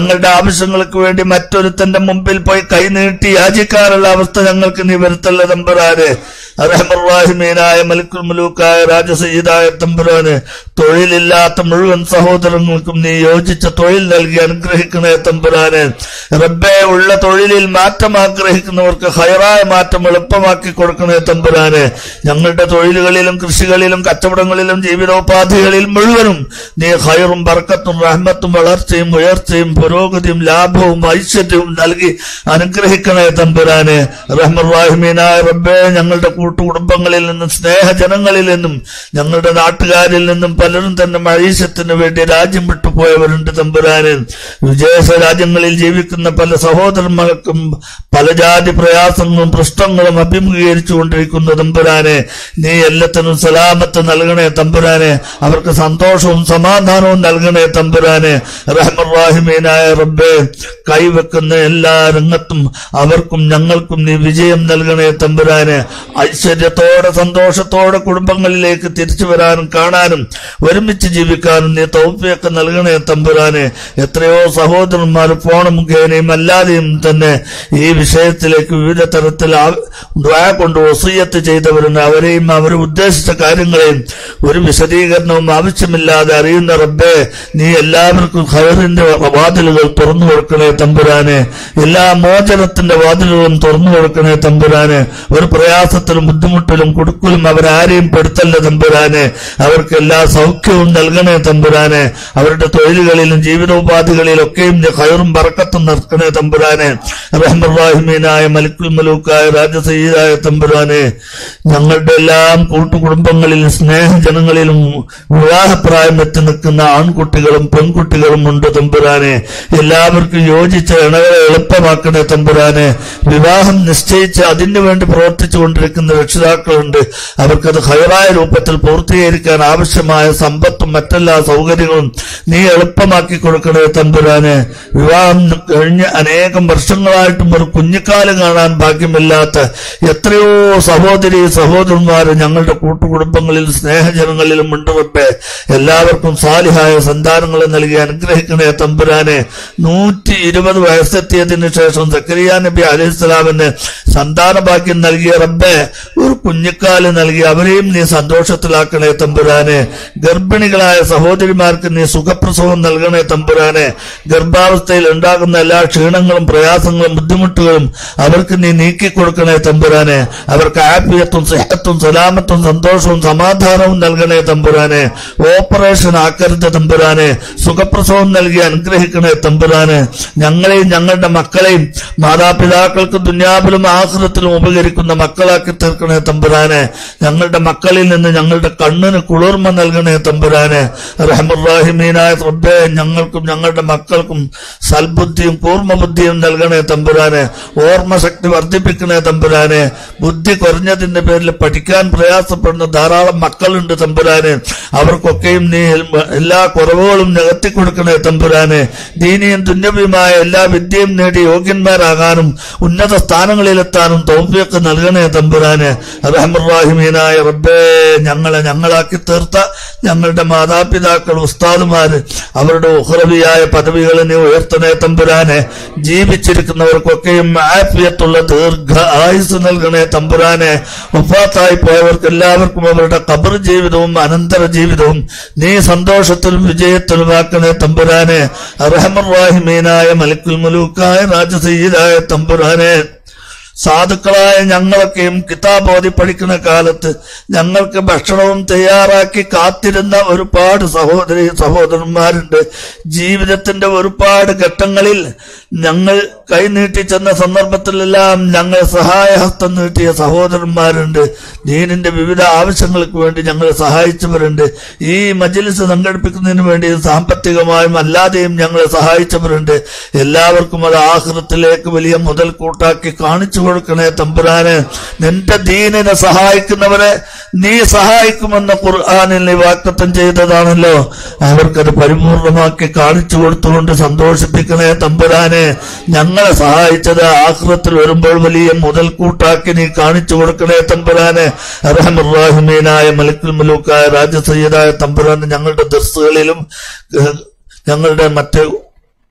ഞങ്ങളുടെ ആവശ്യങ്ങൾക്ക് വേണ്ടി മറ്റൊരുത്തന്റെ മുമ്പിൽ പോയി കൈനീട്ടി യാചിക്കാനുള്ള അവസ്ഥ ഞങ്ങൾക്ക് നീ വരുത്തല്ല തമ്പുരാനെ റഹ്മറാഹിമീനായ മലിക്കുൽ മുലൂക്കായ രാജസയ്യിദായ തമ്പുരാന് തൊഴിലില്ലാത്ത മുഴുവൻ സഹോദരങ്ങൾക്കും നീ യോജിച്ച തൊഴിൽ നൽകി അനുഗ്രഹിക്കണേ തമ്പുരാനെ റബ്ബെ ഉള്ള തൊഴിലിൽ മാറ്റം ആഗ്രഹിക്കുന്നവർക്ക് ഹൈറായ മാറ്റം എളുപ്പമാക്കി കൊടുക്കണേ തമ്പുരാനെ ഞങ്ങളുടെ തൊഴിലുകളിലും കൃഷികളിലും കച്ചവടങ്ങളിലും ജീവിതോപാധികളിൽ മുഴുവനും നീ ഹൈറും ബർക്കത്തും റഹ്മത്തും വളർച്ചയും ഉയർച്ചയും പുരോഗതിയും ലാഭവും ഐശ്വര്യവും നൽകി അനുഗ്രഹിക്കണേ തമ്പുരാനെ റഹ്മറാഹിമീനായ റബ്ബെ ഞങ്ങളുടെ കൂട്ടുകുടുംബങ്ങളിൽ നിന്നും സ്നേഹജനങ്ങളിൽ നിന്നും ഞങ്ങളുടെ നാട്ടുകാരിൽ നിന്നും പലരും തന്നെ മഴീശത്തിന് വേണ്ടി രാജ്യം വിട്ടുപോയവരുണ്ട് തമ്പുരാന് വിദേശ രാജ്യങ്ങളിൽ ജീവിക്കുന്ന പല സഹോദരന്മാർക്കും പല ജാതി പ്രയാസങ്ങളും പ്രശ്നങ്ങളും അഭിമുഖീകരിച്ചു കൊണ്ടിരിക്കുന്ന തമ്പുരാനെ നീ എല്ലാത്തിനും സലാമത്ത് നൽകണേ തമ്പുരാനെ അവർക്ക് സന്തോഷവും സമാധാനവും നൽകണേ തമ്പുരാനെ റഹ്മറാഹിമീനായ റബ്ബെ കൈവെക്കുന്ന എല്ലാ രംഗത്തും അവർക്കും ഞങ്ങൾക്കും നീ വിജയം നൽകണേ തമ്പുരാനെ ഐശ്വര്യത്തോടെ സന്തോഷത്തോടെ കുടുംബങ്ങളിലേക്ക് തിരിച്ചു വരാനും കാണാനും ഒരുമിച്ച് ജീവിക്കാനും നീ തൗഫിയൊക്കെ നൽകണേ തമ്പുരാനെ എത്രയോ സഹോദരന്മാർ ഫോൺ മുഖേനയും അല്ലാതെയും തന്നെ ഈ വിഷയത്തിലേക്ക് വിവിധ തരത്തിൽ ആ- ദ്വാ കൊണ്ട് വസീയത്ത് ചെയ്തവരുണ്ട് അവരെയും അവർ ഉദ്ദേശിച്ച കാര്യങ്ങളെയും ഒരു വിശദീകരണവും ആവശ്യമില്ലാതെ അറിയുന്ന റബ്ബെ നീ എല്ലാവർക്കും ഖൈറിന്റെ വാതിലുകൾ തുറന്നു കൊടുക്കണേ തമ്പുരാനെ എല്ലാ മോചനത്തിന്റെ വാതിലുകളും തുറന്നു കൊടുക്കണേ തമ്പുരാനെ ഒരു പ്രയാസത്തിലും ബുദ്ധിമുട്ടിലും കൊടുക്കലും അവരാരെയും പെടുത്തല്ല തമ്പുരാനെ അവർക്ക് എല്ലാ സൗഖ്യവും നൽകണേ തമ്പുരാനെ അവരുടെ തൊഴിലുകളിലും ജീവിതോപാധികളിലൊക്കെയും നീ ഖൈറും ബറക്കത്തും നിർക്കണേ തമ്പുരാനെ റഹ്മറാഹിമീനായ മലിക്കുൽ മലൂക്കായ രാജസയ്യിദായ തമ്പുരാനെ ഞങ്ങളുടെ എല്ലാം കൂട്ടുകുടുംബങ്ങളിലും സ്നേഹജനങ്ങളിലും വിവാഹപ്രായം എത്തി നിൽക്കുന്ന ആൺകുട്ടികളും പെൺകുട്ടികളും ഉണ്ട് തമ്പുരാനെ എല്ലാവർക്കും യോജിച്ച ഇണകളെ എളുപ്പമാക്കണേ തമ്പുരാനെ വിവാഹം നിശ്ചയിച്ച് അതിനു വേണ്ടി പ്രവർത്തിച്ചു കൊണ്ടിരിക്കുന്ന രക്ഷിതാക്കളുണ്ട് അവർക്കത് ഹൈറായ രൂപത്തിൽ പൂർത്തീകരിക്കാൻ ആവശ്യമായ സമ്പത്തും മറ്റെല്ലാ സൗകര്യങ്ങളും നീ എളുപ്പമാക്കി കൊടുക്കണേ തമ്പുരാനെ വിവാഹം കഴിഞ്ഞ് അനേകം വർഷങ്ങളായിട്ടും ഒരു കുഞ്ഞിക്കാലം കാണാൻ ഭാഗ്യമില്ലാത്ത എത്രയോ സഹോദരി സഹോദരന്മാർ ഞങ്ങളുടെ കൂട്ടുകുടുംബങ്ങളിൽ സ്നേഹജനങ്ങളിലും ഉണ്ട് റബ്ബേ എല്ലാവർക്കും സാലിഹായ സന്താനങ്ങളെ നൽകി അനുഗ്രഹിക്കണേ തമ്പുരാനെ നൂറ്റി ഇരുപത് വയസ്സെത്തിയതിനു ശേഷം സക്കരിയ നബി അലൈഹിസ്സലാമിന് സന്താന ഭാഗ്യം നൽകിയ റബ്ബെ ഒരു കുഞ്ഞിക്കാല് നൽകി അവരെയും നീ സന്തോഷത്തിലാക്കണേ തമ്പുരാനെ ഗർഭിണികളായ സഹോദരിമാർക്ക് നീ സുഖപ്രസവം നൽകണേ തമ്പുരാനെ ഗർഭാവസ്ഥയിൽ ഉണ്ടാകുന്ന എല്ലാ ക്ഷീണങ്ങളും പ്രയാസങ്ങളും ബുദ്ധിമുട്ടുകളും അവർക്ക് നീ നീക്കിക്കൊടുക്കണേ തമ്പുരാനെ അവർക്ക് ആപ്പിയത്തും സ്നേഹത്തും സലാമത്തും സന്തോഷവും സമാധാനവും നൽകണേ തമ്പുരാനെ ഓപ്പറേഷൻ ആക്കരുത് തമ്പുരാനെ സുഖപ്രസവം നൽകി അനുഗ്രഹിക്കണേ തമ്പുരാനെ ഞങ്ങളെയും ഞങ്ങളുടെ മക്കളെയും മാതാപിതാക്കൾക്ക് ദുന്യാവിലും ആഹൃതത്തിലും ഉപകരിക്കുന്ന മക്കളാക്കി തീർക്കണേ തമ്പുരാനെ ഞങ്ങളുടെ മക്കളിൽ നിന്ന് ഞങ്ങളുടെ കണ്ണിന് കുളിർമ നൽകണേ തമ്പുരാനെ റഹമുറാഹിമീനായ റബ്ബേ ഞങ്ങൾക്കും ഞങ്ങളുടെ മക്കൾക്കും സൽബുദ്ധിയും കൂർമ്മബുദ്ധിയും നൽകണേ തമ്പുരാനെ ഓർമ്മശക്തി വർദ്ധിപ്പിക്കണേ തമ്പുരാനെ ബുദ്ധി കുറഞ്ഞതിന്റെ പേരിൽ പഠിക്കാൻ പ്രയാസപ്പെടുന്ന ധാരാളം മക്കളുണ്ട് തമ്പുരാനെ അവർക്കൊക്കെയും നീ എല്ലാ കുറവുകളും നികത്തി കൊടുക്കണേ തമ്പുരാനെ ദീനിയും തുന്യവുമായ എല്ലാ വിദ്യയും നേടി യോഗ്യന്മാരാകാനും ഉന്നത സ്ഥാനങ്ങളിലെത്താനും തൗഫിയൊക്കെ നൽകണേ തമ്പുരാനെ റഹമുറാഹിമീനായ റബ്ബേ ഞങ്ങളെ ഞങ്ങളാക്കി തീർത്ത ഞങ്ങളുടെ മാതാപിതാക്കൾ ഉസ്താദുമാര് അവരുടെ ഉഹ്റവിയായ പദവികളെ നീ ഉയർത്തണേ തമ്പുരാനെ ജീവിച്ചിരിക്കുന്നവർക്കൊക്കെയും ആഫിയത്തുള്ള ദീർഘ ആയുസ് നൽകണേ തമ്പുരാനെ വഫാത്തായി പോയവർക്ക് എല്ലാവർക്കും അവരുടെ കബർ ജീവിതവും അനന്തര ജീവിതവും നീ സന്തോഷത്തിലും വിജയത്തിലുമാക്കണേ തമ്പുരാനെ റഹമുറാഹിമീനായ മലിക്കുൽ മുലൂക്കായ രാജസയ്യിദായ തമ്പുരാനെ സാധുക്കളായ ഞങ്ങളൊക്കെയും കിതാബ് ഓതി പഠിക്കുന്ന കാലത്ത് ഞങ്ങൾക്ക് ഭക്ഷണവും തയ്യാറാക്കി കാത്തിരുന്ന ഒരുപാട് സഹോദരി സഹോദരന്മാരുണ്ട് ജീവിതത്തിന്റെ ഒരുപാട് ഘട്ടങ്ങളിൽ ഞങ്ങൾ കൈനീട്ടി ചെന്ന സന്ദർഭത്തിലെല്ലാം ഞങ്ങൾ സഹായഹസ്തം നീട്ടിയ സഹോദരന്മാരുണ്ട് ദീനിന്റെ വിവിധ ആവശ്യങ്ങൾക്ക് വേണ്ടി ഞങ്ങളെ സഹായിച്ചവരുണ്ട് ഈ മജ്ലിസ് സംഘടിപ്പിക്കുന്നതിന് വേണ്ടി സാമ്പത്തികമായും അല്ലാതെയും ഞങ്ങളെ സഹായിച്ചവരുണ്ട് എല്ലാവർക്കും അത് ആഹൃതത്തിലേക്ക് വലിയ മുതൽക്കൂട്ടാക്കി കാണിച്ചു കൊടുക്കണേ തമ്പുരാന് നിന്റെ ദീനിനെ സഹായിക്കുന്നവരെ നീ സഹായിക്കുമെന്ന് ഖുർആാനിൽ നീ വാക്തത്വം ചെയ്തതാണല്ലോ അവർക്കത് പരിപൂർണമാക്കി കാണിച്ചു കൊടുത്തുകൊണ്ട് സന്തോഷിപ്പിക്കണേ തമ്പുരാനെ ഞങ്ങളെ സഹായിച്ചത് ആഹ്റത്തിൽ വരുമ്പോൾ വലിയ മുതൽക്കൂട്ടാക്കി നീ കാണിച്ചു കൊടുക്കണേ തമ്പുരാനെ റഹമുറാഹിമീനായ മലിക്കുൽ മലൂക്കായ രാജസയ്യദായ തമ്പുരാന് ഞങ്ങളുടെ ദർസുകളിലും ഏഹ്, ഞങ്ങളുടെ മറ്റ്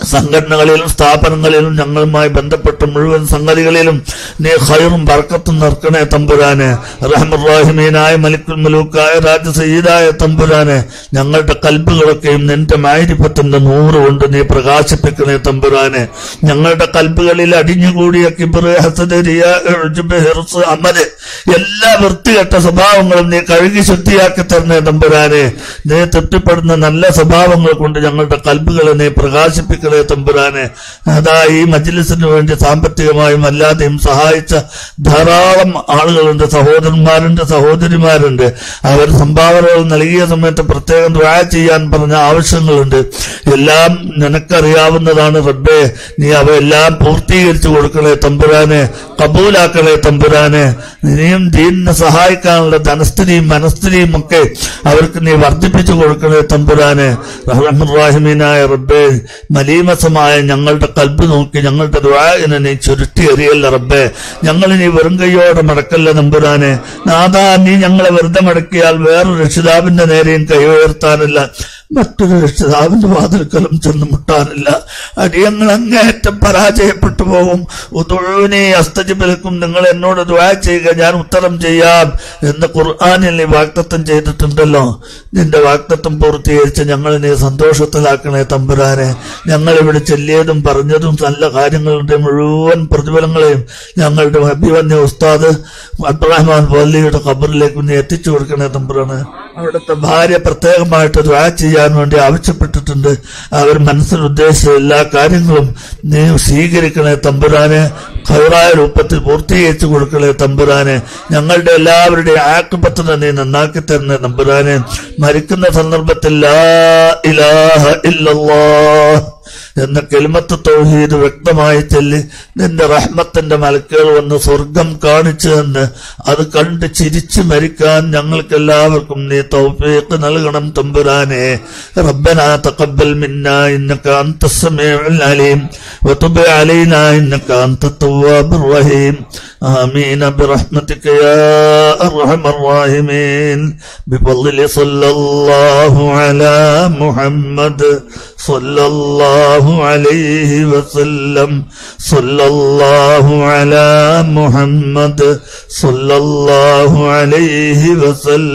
സംഘടനകളിലും സ്ഥാപനങ്ങളിലും ഞങ്ങളുമായി ബന്ധപ്പെട്ട മുഴുവൻ സംഗതികളിലും നീ ഖൈറും ബർക്കത്തും നിറക്കണേ തമ്പുരാന് റഹ്മുറാഹിമീനായ മലിക്കുൽ മലൂക്കായ രാജ സയ്യിദായ തമ്പുരാന് ഞങ്ങളുടെ കൽബുകളൊക്കെയും നിന്റെ മാരിഫത്തിന്റെ നൂറ് കൊണ്ട് നീ പ്രകാശിപ്പിക്കണേ തമ്പുരാന് ഞങ്ങളുടെ കൽബുകളിൽ അടിഞ്ഞുകൂടിയ കിബറ് ഹസദ് റിയ ഉജ്ബ്, ഹിർസ് അമല് എല്ലാ വൃത്തികെട്ട സ്വഭാവങ്ങളും നീ കഴുകി ശുദ്ധിയാക്കി തരണേ തമ്പുരാനെ നീ തൃപ്തിപ്പെടുന്ന നല്ല സ്വഭാവങ്ങൾ കൊണ്ട് ഞങ്ങളുടെ കൽബുകളെ നീ പ്രകാശിപ്പിക്കണേ തമ്പുരാനെ അതാ ഈ മജ്ലിസിന് വേണ്ടി സാമ്പത്തികമായും അല്ലാതെയും സഹായിച്ച ധാരാളം ആളുകളുണ്ട് സഹോദരന്മാരുണ്ട് സഹോദരിമാരുണ്ട് അവർ സംഭാവനകൾ നൽകിയ സമയത്ത് പ്രത്യേകം ദ്വാ ചെയ്യാൻ പറഞ്ഞ ആവശ്യങ്ങളുണ്ട് എല്ലാം നിനക്കറിയാവുന്നതാണ് റബ്ബേ നീ അവയെല്ലാം പൂർത്തീകരിച്ചു കൊടുക്കണേ തമ്പുരാനെ കബൂലാക്കണേ തമ്പുരാനെ നീയും ദീനിനെ സഹായിക്കാനുള്ള ധനസ്ഥിതിയും മനസ്ഥിതിയും ഒക്കെ അവർക്ക് നീ വർദ്ധിപ്പിച്ചു കൊടുക്കണേ തമ്പുരാനെ റഹ്മുറാഹിമീനായ റബ്ബേ മലീമസമായ ഞങ്ങളുടെ കൽബ് നോക്കി ഞങ്ങളുടെ ദ്വായനെ നീ ചുരുട്ടി എറിയല്ല റബ്ബേ ഞങ്ങൾ നീ വെറും കൈയോടെ മടക്കല്ല നമ്പുരാനെ നാഥാ നീ ഞങ്ങളെ വെറുതെ മടക്കിയാൽ വേറൊരു രക്ഷിതാവിന്റെ നേരെയും കൈ ഉയർത്താനില്ല മറ്റൊരു രക്ഷിതാവിന്റെ വാതിൽക്കലും ചെന്ന് മുട്ടാനില്ല അടിയങ്ങൾ അങ്ങേയറ്റം പരാജയപ്പെട്ടു പോകും ഉതുഴുവിനെ അസ്തജിബിലക്കും നിങ്ങൾ എന്നോട് ദ്വാ ചെയ്യുക ഞാൻ ഉത്തരം ചെയ്യാം എന്ന് ഖുർആാനിൽ നീ വാക്തത്വം ചെയ്തിട്ടുണ്ടല്ലോ നിന്റെ വാക്തത്വം പൂർത്തീകരിച്ച് ഞങ്ങൾ നീ സന്തോഷത്തിലാക്കണേ തമ്പുരാനെ ഞങ്ങൾ ഇവിടെ ചെല്ലിയതും പറഞ്ഞതും നല്ല കാര്യങ്ങളുടെ മുഴുവൻ പ്രതിഫലങ്ങളെയും ഞങ്ങളുടെ അഭിവന്യ ഉസ്താദ് അബ്ദുറഹ്മാൻ വല്ലിയുടെ ഖബറിലേക്ക് നീ എത്തിച്ചു കൊടുക്കണേ തമ്പുരാന് അവിടുത്തെ ഭാര്യ പ്രത്യേകമായിട്ട് ദ്വാ ചെയ്യാൻ വേണ്ടി ആവശ്യപ്പെട്ടിട്ടുണ്ട് അവർ മനസ്സിൽ ഉദ്ദേശിച്ച എല്ലാ കാര്യങ്ങളും നീ സ്വീകരിക്കണേ തമ്പുരാനെ ഖൈറായ രൂപത്തിൽ പൂർത്തീകരിച്ചു കൊടുക്കണേ തമ്പുരാനെ ഞങ്ങളുടെ എല്ലാവരുടെയും ആക്കുപത്തിനെ നീ നന്നാക്കി തരണേ തമ്പുരാനെ മരിക്കുന്ന സന്ദർഭത്തിൽ ലാ ഇലാഹ ഇല്ലല്ലാഹ് എന്ന കെലിമത്ത് തൗഹീദ് വ്യക്തമായി ചൊല്ലി നിന്റെ റഹ്മത്തിന്റെ മലക്കുകൾ വന്ന് സ്വർഗം കാണിച്ചു തന്ന് അത് കണ്ട് ചിരിച്ചു മരിക്കാൻ ഞങ്ങൾക്ക് എല്ലാവർക്കും നീ തൗഫീഖ് നൽകണം തമ്പുരാനെ റബ്ബനാ തഖബ്ബൽ മിന്നാ ഇന്നക അൻത സമീഉൽ അലീം വതുബ് അലൈനാ ഇന്നക അൻത തവ്വാബുർ റഹീം آمين برحمتك يا أرحم الراحمين بفضل صلى الله على محمد صلى الله عليه وسلم صلى الله على محمد صلى الله عليه وسلم